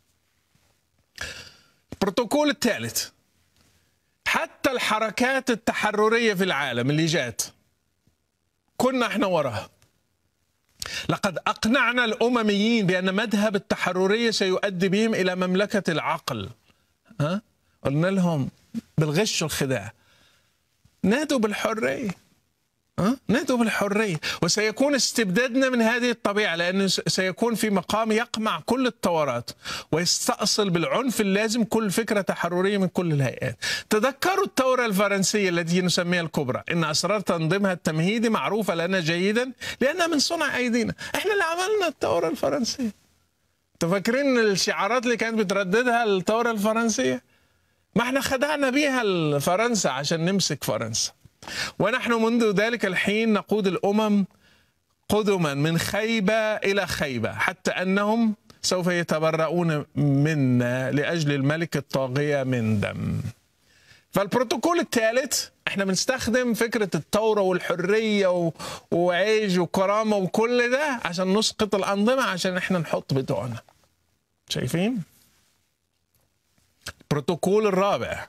البروتوكول الثالث حتى الحركات التحرريه في العالم اللي جات كنا احنا وراها لقد اقنعنا الامميين بان مذهب التحرريه سيؤدي بهم الى مملكه العقل ها قلنا لهم بالغش والخداع نادوا بالحريه ها نادوا بالحريه وسيكون استبدادنا من هذه الطبيعه لانه سيكون في مقام يقمع كل الثورات ويستأصل بالعنف اللازم كل فكره تحرريه من كل الهيئات. تذكروا الثوره الفرنسيه التي نسميها الكبرى ان اسرار تنظيمها التمهيدي معروفه لنا جيدا لانها من صنع ايدينا، احنا اللي عملنا الثوره الفرنسيه. انتوا فاكرين الشعارات اللي كانت بترددها الثوره الفرنسيه؟ ما احنا خدعنا بيها فرنسا عشان نمسك فرنسا. ونحن منذ ذلك الحين نقود الامم قدما من خيبه الى خيبه حتى انهم سوف يتبرؤون منا لاجل الملك الطاغيه من دم. فالبروتوكول الثالث احنا بنستخدم فكره الثوره والحريه و... وعيش وكرامه وكل ده عشان نسقط الانظمه عشان احنا نحط بتوعنا. شايفين؟ البروتوكول الرابع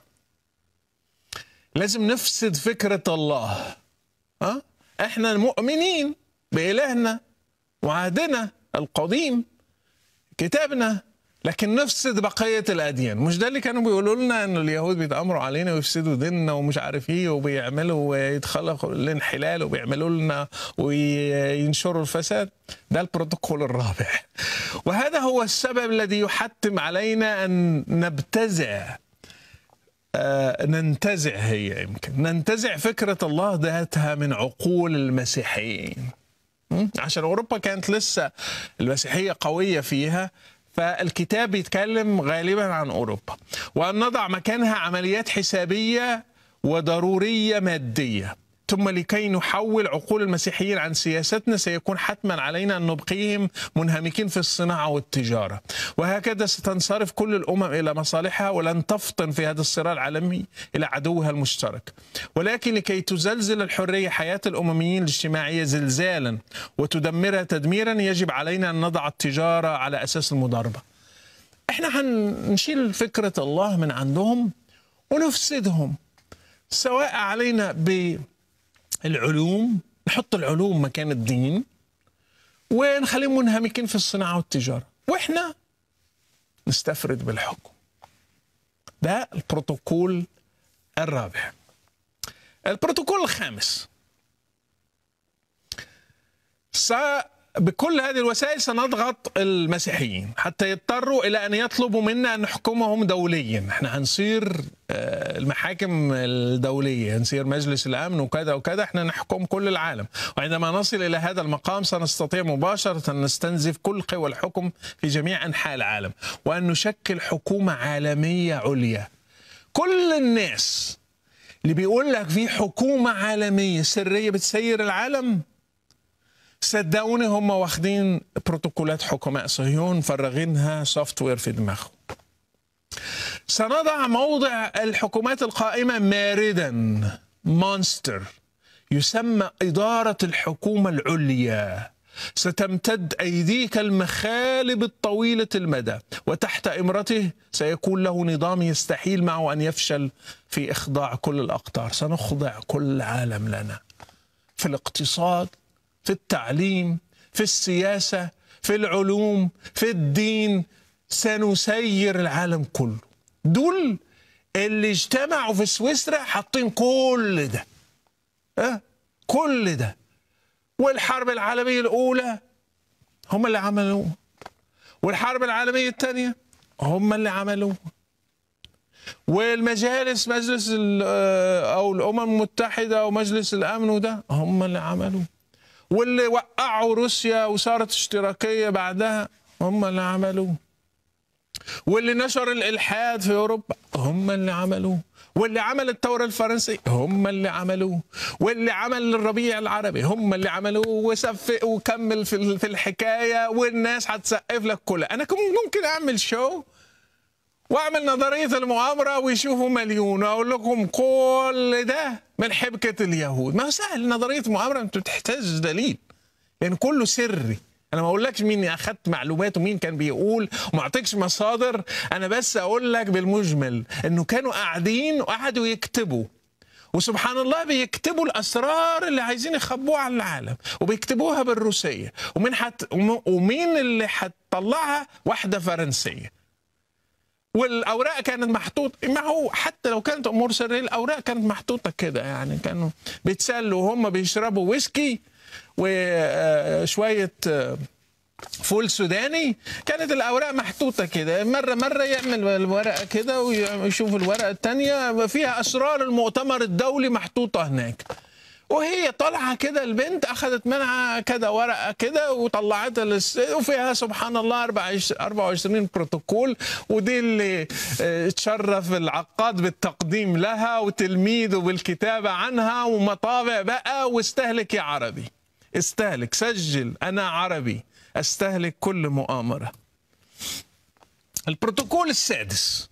لازم نفسد فكرة الله أه؟ احنا مؤمنين بإلهنا وعهدنا القديم كتابنا لكن نفسد بقية الأديان مش ده اللي كانوا بيقولوا لنا أن اليهود بيتأمروا علينا ويفسدوا ديننا ومش عارف إيه وبيعملوا ويتخلقوا الانحلال وبيعملوا لنا وينشروا الفساد ده البروتوكول الرابع وهذا هو السبب الذي يحتم علينا أن نبتزع آه ننتزع هي يمكن ننتزع فكرة الله ذاتها من عقول المسيحيين عشان أوروبا كانت لسه المسيحية قوية فيها فالكتاب بيتكلم غالبا عن أوروبا وأن نضع مكانها عمليات حسابية وضرورية مادية ثم لكي نحول عقول المسيحيين عن سياستنا سيكون حتما علينا ان نبقيهم منهمكين في الصناعه والتجاره وهكذا ستنصرف كل الامم الى مصالحها ولن تفطن في هذا الصراع العالمي الى عدوها المشترك ولكن لكي تزلزل الحريه حياه الامميين الاجتماعيه زلزالا وتدمرها تدميرا يجب علينا ان نضع التجاره على اساس المضاربه احنا هنشيل فكره الله من عندهم ونفسدهم سواء علينا ب العلوم نحط العلوم مكان الدين ونخليهم منهمكين في الصناعة والتجارة وإحنا نستفرد بالحكم ده البروتوكول الرابع البروتوكول الخامس بكل هذه الوسائل سنضغط المسيحيين حتى يضطروا الى ان يطلبوا منا ان نحكمهم دوليا احنا هنصير المحاكم الدوليه هنصير مجلس الامن وكذا وكذا احنا نحكم كل العالم وعندما نصل الى هذا المقام سنستطيع مباشره ان نستنزف كل قوى الحكم في جميع انحاء العالم وان نشكل حكومه عالميه عليا كل الناس اللي بيقول لك في حكومه عالميه سريه بتسير العالم صدقوني هم واخدين بروتوكولات حكماء صهيون فرغينها سوفت وير في دماغهم سنضع موضع الحكومات القائمة ماردا مونستر يسمى إدارة الحكومة العليا ستمتد أيديك المخالب الطويلة المدى وتحت إمرته سيكون له نظام يستحيل معه أن يفشل في إخضاع كل الأقطار سنخضع كل العالم لنا في الاقتصاد في التعليم في السياسة في العلوم في الدين سنسير العالم كله دول اللي اجتمعوا في سويسرا حاطين كل ده أه؟ كل ده والحرب العالمية الأولى هم اللي عملوها والحرب العالمية الثانية هم اللي عملوها والمجالس مجلس أو الأمم المتحدة أو مجلس الأمن وده هم اللي عملوه واللي وقعوا روسيا وصارت اشتراكية بعدها هم اللي عملوه واللي نشر الإلحاد في أوروبا هم اللي عملوه واللي عمل الثورة الفرنسية هم اللي عملوه واللي عمل الربيع العربي هم اللي عملوه وصفق وكمل في في الحكاية والناس هتسقف لك كلها أنا كنت ممكن أعمل شو واعمل نظريه المؤامره ويشوفوا مليون واقول لكم كل ده من حبكه اليهود ما هو سهل نظريه المؤامره انت بتحتاج دليل يعني كله سري انا ما اقولكش مين اخدت معلومات ومين كان بيقول وما اعطيكش مصادر انا بس اقول لك بالمجمل انه كانوا قاعدين وقعدوا يكتبوا وسبحان الله بيكتبوا الاسرار اللي عايزين يخبوها على العالم وبيكتبوها بالروسيه ومين حت ومين اللي هتطلعها واحده فرنسيه والاوراق كانت محطوطه ما هو حتى لو كانت امور سريه الاوراق كانت محطوطه كده يعني كانوا بيتسلوا وهم بيشربوا ويسكي وشويه فول سوداني كانت الاوراق محطوطه كده مره مره يعمل الورقه كده ويشوف الورقه الثانيه فيها اسرار المؤتمر الدولي محطوطه هناك وهي طالعه كده البنت اخذت منها كده ورقه كده وطلعتها للس... وفيها سبحان الله 24 بروتوكول ودي اللي تشرف العقاد بالتقديم لها وتلميذه بالكتابه عنها ومطابع بقى واستهلك يا عربي استهلك سجل انا عربي استهلك كل مؤامره البروتوكول السادس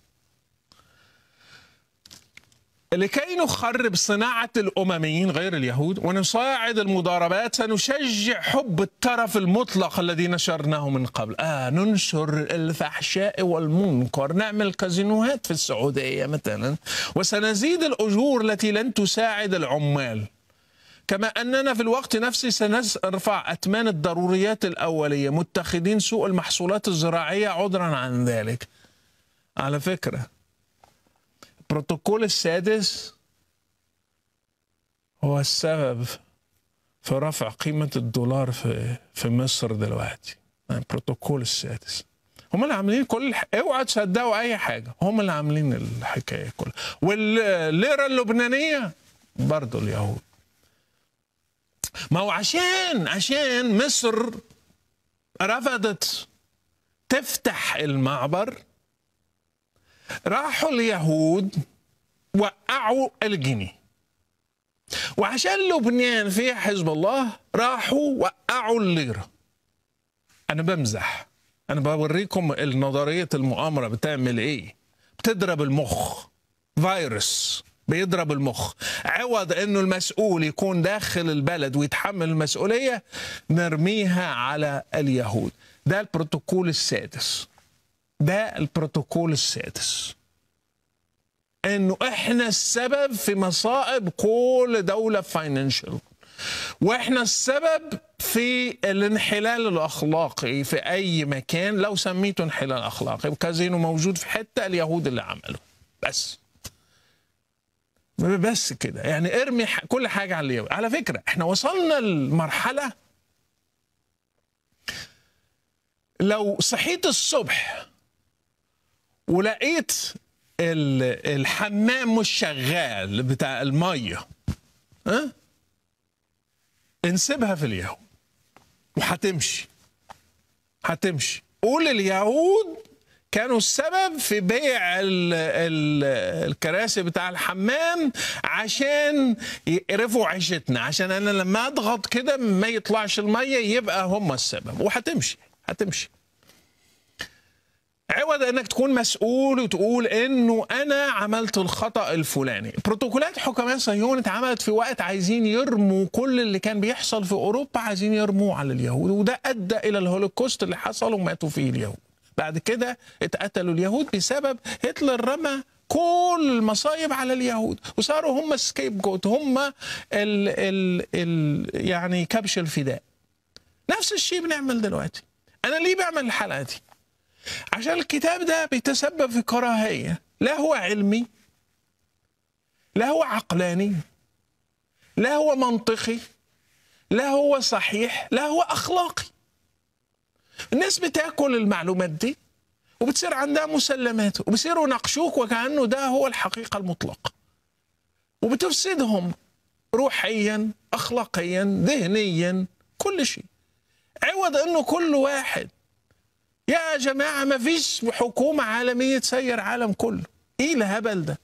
لكي نخرب صناعة الأمميين غير اليهود ونساعد المضاربات سنشجع حب الترف المطلق الذي نشرناه من قبل آه ننشر الفحشاء والمنكر نعمل كازينوهات في السعودية مثلا وسنزيد الأجور التي لن تساعد العمال كما أننا في الوقت نفسه سنرفع أتمان الضروريات الأولية متخذين سوق المحصولات الزراعية عذرا عن ذلك على فكره البروتوكول السادس هو السبب في رفع قيمة الدولار في في مصر دلوقتي البروتوكول السادس هم اللي عاملين كل الح... اوعى تصدقوا اي حاجه هم اللي عاملين الحكايه كلها والليره اللبنانيه برضه اليهود ما هو عشان عشان مصر رفضت تفتح المعبر راحوا اليهود وقعوا الجنيه وعشان لبنان فيها حزب الله راحوا وقعوا الليره انا بمزح انا بوريكم نظريه المؤامره بتعمل ايه بتضرب المخ فيروس بيضرب المخ عوض انه المسؤول يكون داخل البلد ويتحمل المسؤوليه نرميها على اليهود ده البروتوكول السادس ده البروتوكول السادس انه احنا السبب في مصائب كل دوله فاينانشال واحنا السبب في الانحلال الاخلاقي في اي مكان لو سميته انحلال اخلاقي وكازينو موجود في حته اليهود اللي عملوا بس بس كده يعني ارمي كل حاجه على اليهود على فكره احنا وصلنا لمرحله لو صحيت الصبح ولقيت الحمام مش شغال بتاع الميه ها انسبها في اليهود وهتمشي هتمشي قول اليهود كانوا السبب في بيع ال ال الكراسي بتاع الحمام عشان يقرفوا عيشتنا عشان انا لما اضغط كده ما يطلعش الميه يبقى هم السبب وهتمشي هتمشي عوض انك تكون مسؤول وتقول انه انا عملت الخطا الفلاني بروتوكولات حكماء صهيون اتعملت في وقت عايزين يرموا كل اللي كان بيحصل في اوروبا عايزين يرموه على اليهود وده ادى الى الهولوكوست اللي حصل وماتوا فيه اليهود بعد كده اتقتلوا اليهود بسبب هتلر رمى كل المصايب على اليهود وصاروا هم السكيب جوت هم ال ال ال يعني كبش الفداء نفس الشيء بنعمل دلوقتي انا ليه بعمل الحلقه دي عشان الكتاب ده بيتسبب في كراهيه لا هو علمي لا هو عقلاني لا هو منطقي لا هو صحيح لا هو اخلاقي الناس بتاكل المعلومات دي وبتصير عندها مسلمات وبصيروا يناقشوك وكانه ده هو الحقيقه المطلقه وبتفسدهم روحيا اخلاقيا ذهنيا كل شيء عوض انه كل واحد يا جماعه ما فيش حكومه عالميه تسير عالم كله ايه الهبل ده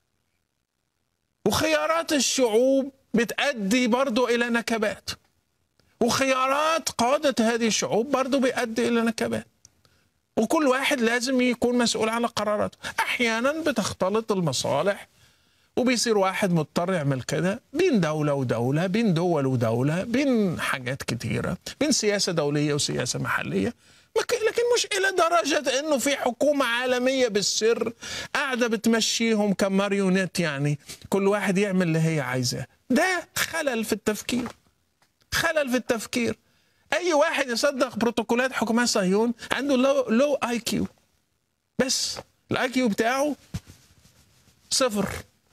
وخيارات الشعوب بتأدي برضو إلى نكبات وخيارات قادة هذه الشعوب برضو بيؤدي إلى نكبات وكل واحد لازم يكون مسؤول على قراراته أحيانا بتختلط المصالح وبيصير واحد مضطر يعمل كده بين دولة ودولة بين دول ودولة بين حاجات كتيرة بين سياسة دولية وسياسة محلية لكن مش إلى درجة أنه في حكومة عالمية بالسر قاعدة بتمشيهم كماريونيت يعني كل واحد يعمل اللي هي عايزاه ده خلل في التفكير خلل في التفكير اي واحد يصدق بروتوكولات حكومات صهيون عنده لو لو اي كيو بس الاي كيو بتاعه صفر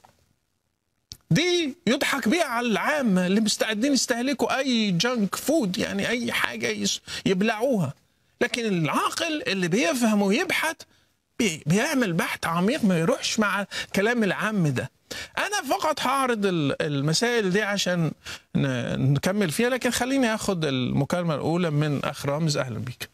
دي يضحك بيها على العامة اللي مستعدين يستهلكوا أي جانك فود يعني أي حاجة يبلعوها لكن العاقل اللي بيفهم ويبحث بيعمل بحث عميق ما يروحش مع كلام العام ده انا فقط هعرض المسائل دي عشان نكمل فيها لكن خليني اخد المكالمه الاولى من اخ رامز اهلا بيك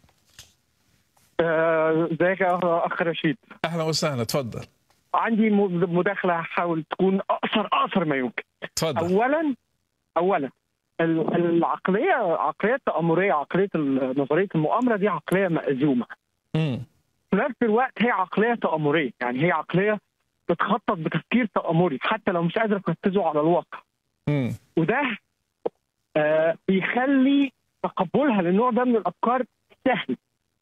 ازيك يا اخ رشيد اهلا وسهلا اتفضل عندي مداخله هحاول تكون اقصر اقصر ما يمكن اتفضل اولا اولا العقليه عقليه التامريه عقليه نظريه المؤامره دي عقليه مأزومه امم في نفس الوقت هي عقليه تامريه يعني هي عقليه بتخطط بتفكير تامري حتى لو مش قادره تنفذه على الواقع امم وده آه بيخلي تقبلها للنوع ده من الافكار سهل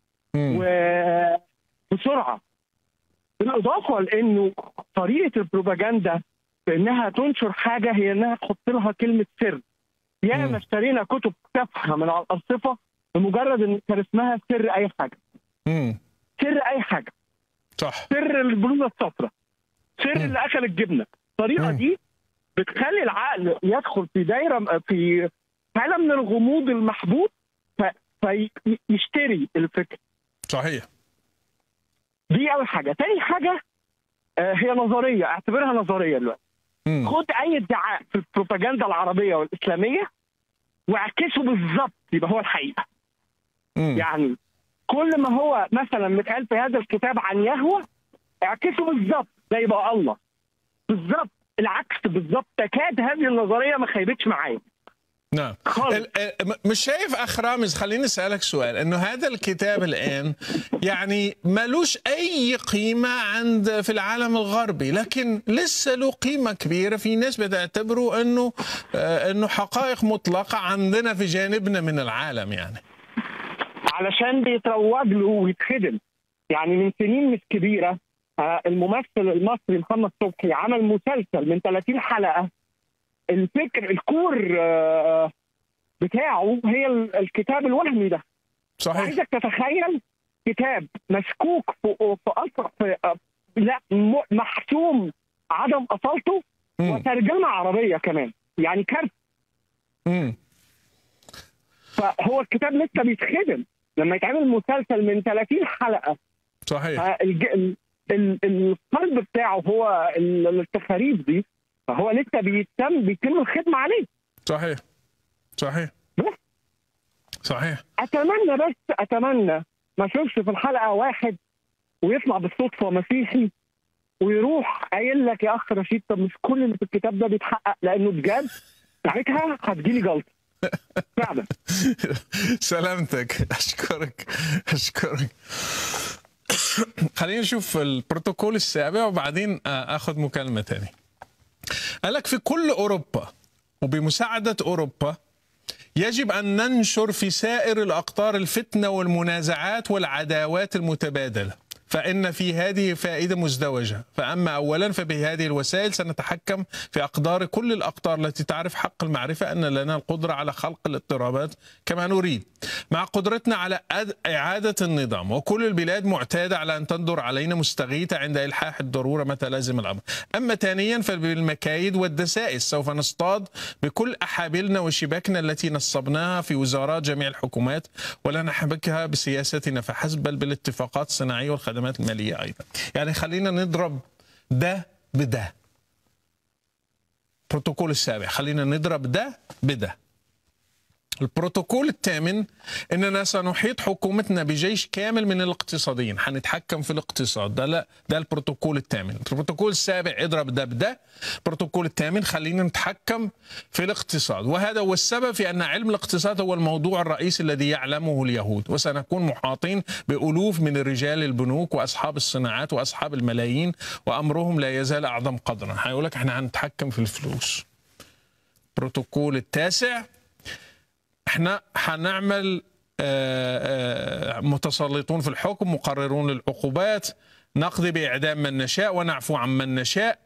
وبسرعه بالاضافه لانه طريقه البروباجندا في انها تنشر حاجه هي انها تحط لها كلمه سر ياما اشترينا كتب تافهه من على الارصفه بمجرد ان كان اسمها سر اي حاجه امم سر اي حاجه صح سر البلوزه الصفراء سر اللي اكل الجبنه الطريقه مم. دي بتخلي العقل يدخل في دايره في حاله من الغموض المحبوب فيشتري الفكر صحيح دي اول حاجه تاني حاجه آه، هي نظريه اعتبرها نظريه دلوقتي امم خد اي ادعاء في البروباجندا العربيه والاسلاميه واعكسه بالظبط يبقى هو الحقيقه امم يعني كل ما هو مثلا متقال في هذا الكتاب عن يهوه اعكسه بالظبط ده يبقى الله بالظبط العكس بالظبط تكاد هذه النظريه ما خيبتش معايا نعم خالص ال- ال- مش شايف اخ رامز خليني اسالك سؤال انه هذا الكتاب الان يعني ملوش اي قيمه عند في العالم الغربي لكن لسه له قيمه كبيره في ناس بتعتبره انه آه، انه حقائق مطلقه عندنا في جانبنا من العالم يعني علشان بيتروج له ويتخدم يعني من سنين مش كبيره آه، الممثل المصري محمد صبحي عمل مسلسل من 30 حلقه الفكر الكور آه، بتاعه هي ال- الكتاب الوهمي ده صحيح عايزك تتخيل كتاب مشكوك في في أصل في آه، لا م- محسوم عدم اصالته مم. وترجمه عربيه كمان يعني كارثه مم. فهو الكتاب لسه بيتخدم لما يتعمل مسلسل من 30 حلقه صحيح آه، الج... ال... ال... القلب بتاعه هو ال- التخاريف دي فهو لسه بيتم بيتم الخدمه عليه صحيح صحيح بس صحيح اتمنى بس اتمنى ما اشوفش في الحلقه واحد ويطلع بالصدفه مسيحي ويروح قايل لك يا اخ رشيد طب مش كل اللي في الكتاب ده بيتحقق لانه بجد ساعتها هتجيلي جلطه فعلا سلامتك اشكرك اشكرك خلينا نشوف البروتوكول السابع وبعدين اخذ مكالمه ثانيه قال لك في كل اوروبا وبمساعده اوروبا يجب ان ننشر في سائر الاقطار الفتنه والمنازعات والعداوات المتبادله فإن في هذه فائدة مزدوجة فأما أولا فبهذه الوسائل سنتحكم في أقدار كل الأقطار التي تعرف حق المعرفة أن لنا القدرة على خلق الاضطرابات كما نريد مع قدرتنا على إعادة النظام وكل البلاد معتادة على أن تنظر علينا مستغيثة عند إلحاح الضرورة متى لازم الأمر أما ثانيا فبالمكايد والدسائس سوف نصطاد بكل أحابلنا وشباكنا التي نصبناها في وزارات جميع الحكومات ولا نحبكها بسياستنا فحسب بل بالاتفاقات الصناعية والخدمات الخدمات المالية أيضا يعني خلينا نضرب ده بده البروتوكول السابع خلينا نضرب ده بده البروتوكول الثامن اننا سنحيط حكومتنا بجيش كامل من الاقتصاديين حنتحكم في الاقتصاد ده لا ده البروتوكول الثامن البروتوكول السابع اضرب ده بده البروتوكول الثامن خلينا نتحكم في الاقتصاد وهذا هو السبب في ان علم الاقتصاد هو الموضوع الرئيسي الذي يعلمه اليهود وسنكون محاطين بالوف من رجال البنوك واصحاب الصناعات واصحاب الملايين وامرهم لا يزال اعظم قدرا هيقول لك احنا هنتحكم في الفلوس البروتوكول التاسع احنا هنعمل متسلطون في الحكم مقررون للعقوبات نقضي باعدام من نشاء ونعفو عن من نشاء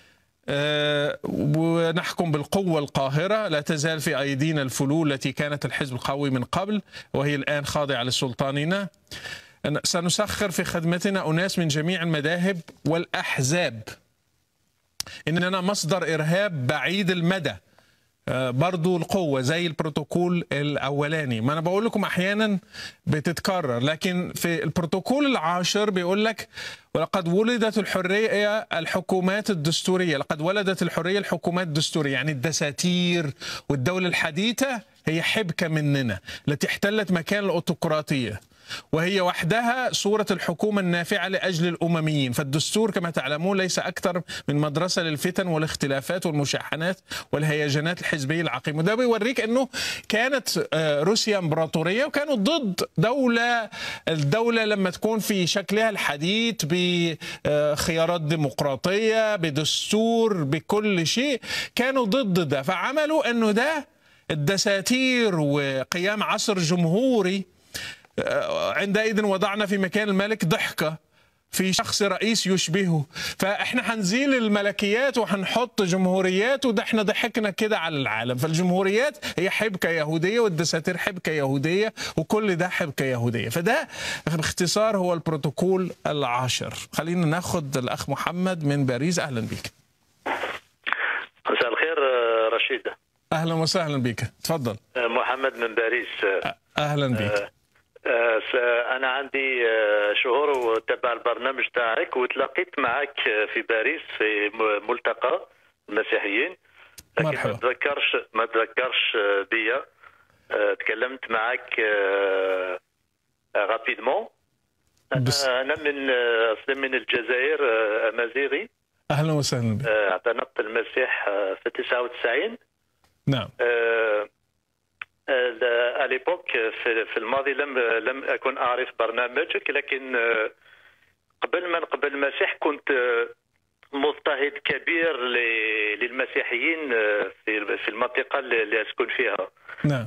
ونحكم بالقوة القاهرة لا تزال في أيدينا الفلول التي كانت الحزب القوي من قبل وهي الآن خاضعة لسلطاننا سنسخر في خدمتنا أناس من جميع المذاهب والأحزاب إننا مصدر إرهاب بعيد المدى برضو القوة زي البروتوكول الأولاني ما أنا بقول لكم أحيانا بتتكرر لكن في البروتوكول العاشر بيقول لك ولقد ولدت الحرية الحكومات الدستورية لقد ولدت الحرية الحكومات الدستورية يعني الدساتير والدولة الحديثة هي حبكة مننا التي احتلت مكان الأوتقراطية وهي وحدها صورة الحكومة النافعة لأجل الأمميين فالدستور كما تعلمون ليس أكثر من مدرسة للفتن والاختلافات والمشاحنات والهيجانات الحزبية العقيمة وده بيوريك أنه كانت روسيا إمبراطورية وكانوا ضد دولة الدولة لما تكون في شكلها الحديث بخيارات ديمقراطية بدستور بكل شيء كانوا ضد ده فعملوا أنه ده الدساتير وقيام عصر جمهوري عندئذ وضعنا في مكان الملك ضحكة في شخص رئيس يشبهه فاحنا هنزيل الملكيات وهنحط جمهوريات وده احنا ضحكنا كده على العالم فالجمهوريات هي حبكه يهوديه والدساتير حبكه يهوديه وكل ده حبكه يهوديه فده باختصار هو البروتوكول العاشر خلينا ناخد الاخ محمد من باريس اهلا بك مساء الخير رشيد اهلا وسهلا بك تفضل محمد من باريس اهلا بك انا عندي شهور وتبع البرنامج تاعك وتلاقيت معك في باريس في ملتقى المسيحيين لكن مرحبا. ما تذكرش ما تذكرش بيا تكلمت معك رابيدمون بس- انا انا من اصلا من الجزائر امازيغي اهلا وسهلا بك اعتنقت المسيح في 99 نعم اليبوك في في الماضي لم لم اكن اعرف برنامجك لكن قبل ما نقبل المسيح كنت مضطهد كبير ل- للمسيحيين في في المنطقه اللي اسكن فيها نعم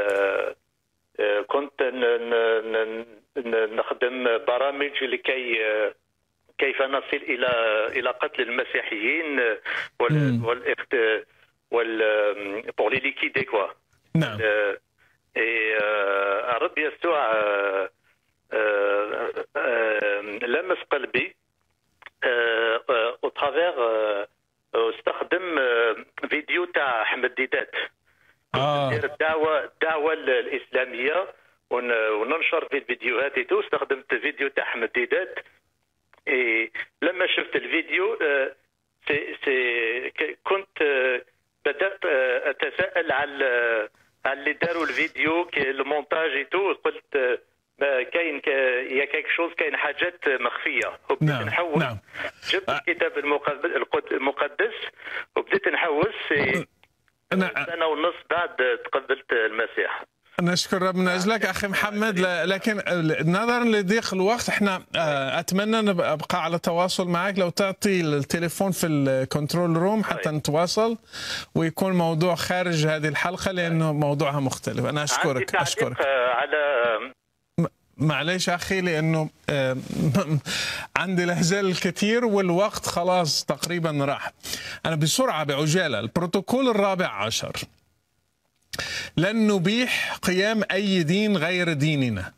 كنت ن- ن- ن- نخدم برامج لكي كيف نصل الى الى قتل المسيحيين مم. وال والاخت وال pour les liquider quoi نعم Euh, et euh, الرب يسوع آه، آه، آه، لمس قلبي او ترافير استخدم آه، فيديو تاع احمد ديدات اه ندير الدعوه الدعوه الاسلاميه ون- وننشر في الفيديوهات تو استخدمت فيديو تاع احمد ديدات إيه لما شفت الفيديو آه، سي سي ك- كنت آه، بدات آه، اتساءل على على اللي داروا الفيديو كي- المونتاج تو قلت آه، ما كاين ك- يا كيك شوز كاين حاجات مخفيه وبديت نعم، نحوس نعم. جبت آه. الكتاب المقد- القد- المقدس وبديت نحوس في نعم. سنه ونص بعد تقبلت المسيح نشكر رب من اجلك اخي محمد ل- لكن نظرا لضيق الوقت احنا آه، اتمنى ان ابقى على تواصل معك لو تعطي التليفون في الكنترول روم حتى طيب. نتواصل ويكون موضوع خارج هذه الحلقه لانه موضوعها مختلف انا عندي اشكرك تعليق اشكرك آه، على معليش اخي لانه آه، عندي لازال الكثير والوقت خلاص تقريبا راح انا بسرعه بعجاله البروتوكول الرابع عشر لن نبيح قيام اي دين غير ديننا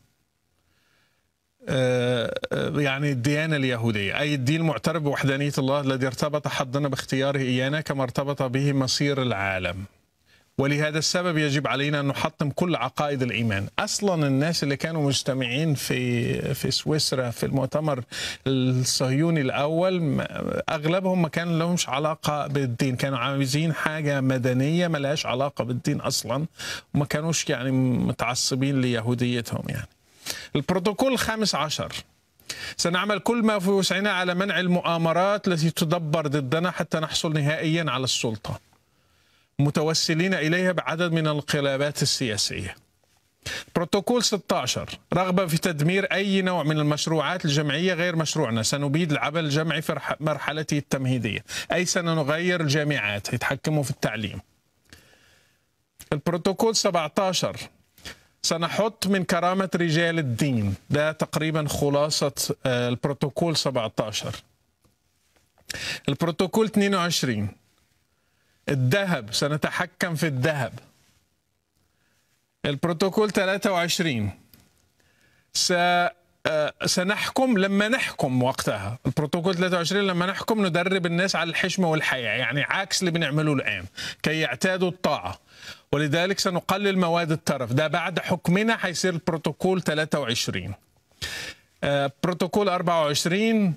آه، آه، يعني الديانه اليهوديه اي الدين المعترف بوحدانيه الله الذي ارتبط حظنا باختياره ايانا كما ارتبط به مصير العالم ولهذا السبب يجب علينا ان نحطم كل عقائد الايمان اصلا الناس اللي كانوا مجتمعين في في سويسرا في المؤتمر الصهيوني الاول ما- اغلبهم ما كان لهمش علاقه بالدين كانوا عايزين حاجه مدنيه ما لهاش علاقه بالدين اصلا وما كانوش يعني متعصبين ليهوديتهم يعني البروتوكول الخامس عشر سنعمل كل ما في وسعنا على منع المؤامرات التي تدبر ضدنا حتى نحصل نهائيا على السلطه متوسلين إليها بعدد من الانقلابات السياسية بروتوكول 16 رغبة في تدمير أي نوع من المشروعات الجمعية غير مشروعنا سنبيد العمل الجمعي في رح- مرحلته التمهيدية أي سنغير الجامعات يتحكموا في التعليم البروتوكول 17 سنحط من كرامة رجال الدين ده تقريبا خلاصة آه، البروتوكول 17 البروتوكول 22 الذهب سنتحكم في الذهب البروتوكول 23 س آه، سنحكم لما نحكم وقتها البروتوكول 23 لما نحكم ندرب الناس على الحشمة والحياة يعني عكس اللي بنعمله الآن كي يعتادوا الطاعة ولذلك سنقلل مواد الترف ده بعد حكمنا حيصير البروتوكول 23 آه، بروتوكول 24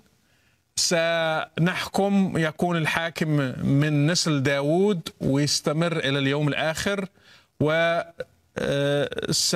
سنحكم يكون الحاكم من نسل داود ويستمر إلى اليوم الآخر و آه،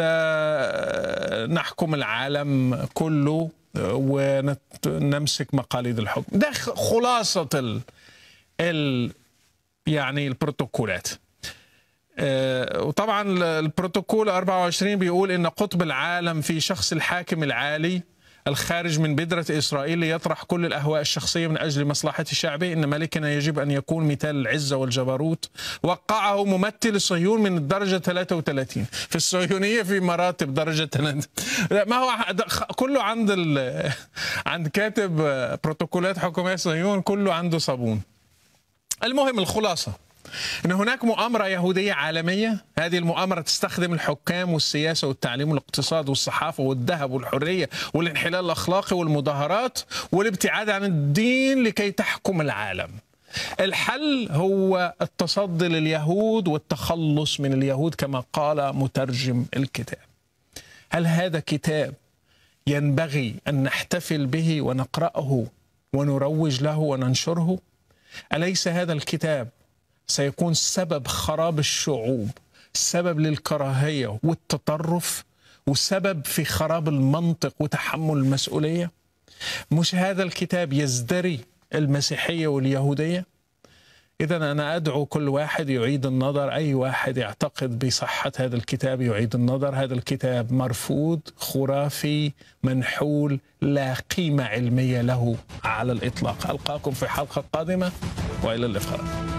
سنحكم العالم كله آه، ونمسك مقاليد الحكم ده خلاصة ال ال يعني البروتوكولات آه، وطبعا البروتوكول 24 بيقول ان قطب العالم في شخص الحاكم العالي الخارج من بذرة إسرائيل ليطرح كل الأهواء الشخصية من أجل مصلحة شعبه إن ملكنا يجب أن يكون مثال العزة والجبروت وقعه ممثل صهيون من الدرجة 33 في الصهيونية في مراتب درجة 3 لا ما هو ده خ- كله عند ال... عند كاتب آه، بروتوكولات حكومية صهيون كله عنده صابون المهم الخلاصة أن هناك مؤامرة يهودية عالمية هذه المؤامرة تستخدم الحكام والسياسة والتعليم والاقتصاد والصحافة والذهب والحرية والانحلال الأخلاقي والمظاهرات والابتعاد عن الدين لكي تحكم العالم الحل هو التصدي لليهود والتخلص من اليهود كما قال مترجم الكتاب هل هذا كتاب ينبغي أن نحتفل به ونقرأه ونروج له وننشره أليس هذا الكتاب سيكون سبب خراب الشعوب سبب للكراهية والتطرف وسبب في خراب المنطق وتحمل المسؤولية مش هذا الكتاب يزدري المسيحية واليهودية إذا أنا أدعو كل واحد يعيد النظر أي واحد يعتقد بصحة هذا الكتاب يعيد النظر هذا الكتاب مرفوض خرافي منحول لا قيمة علمية له على الإطلاق ألقاكم في حلقة قادمة وإلى اللقاء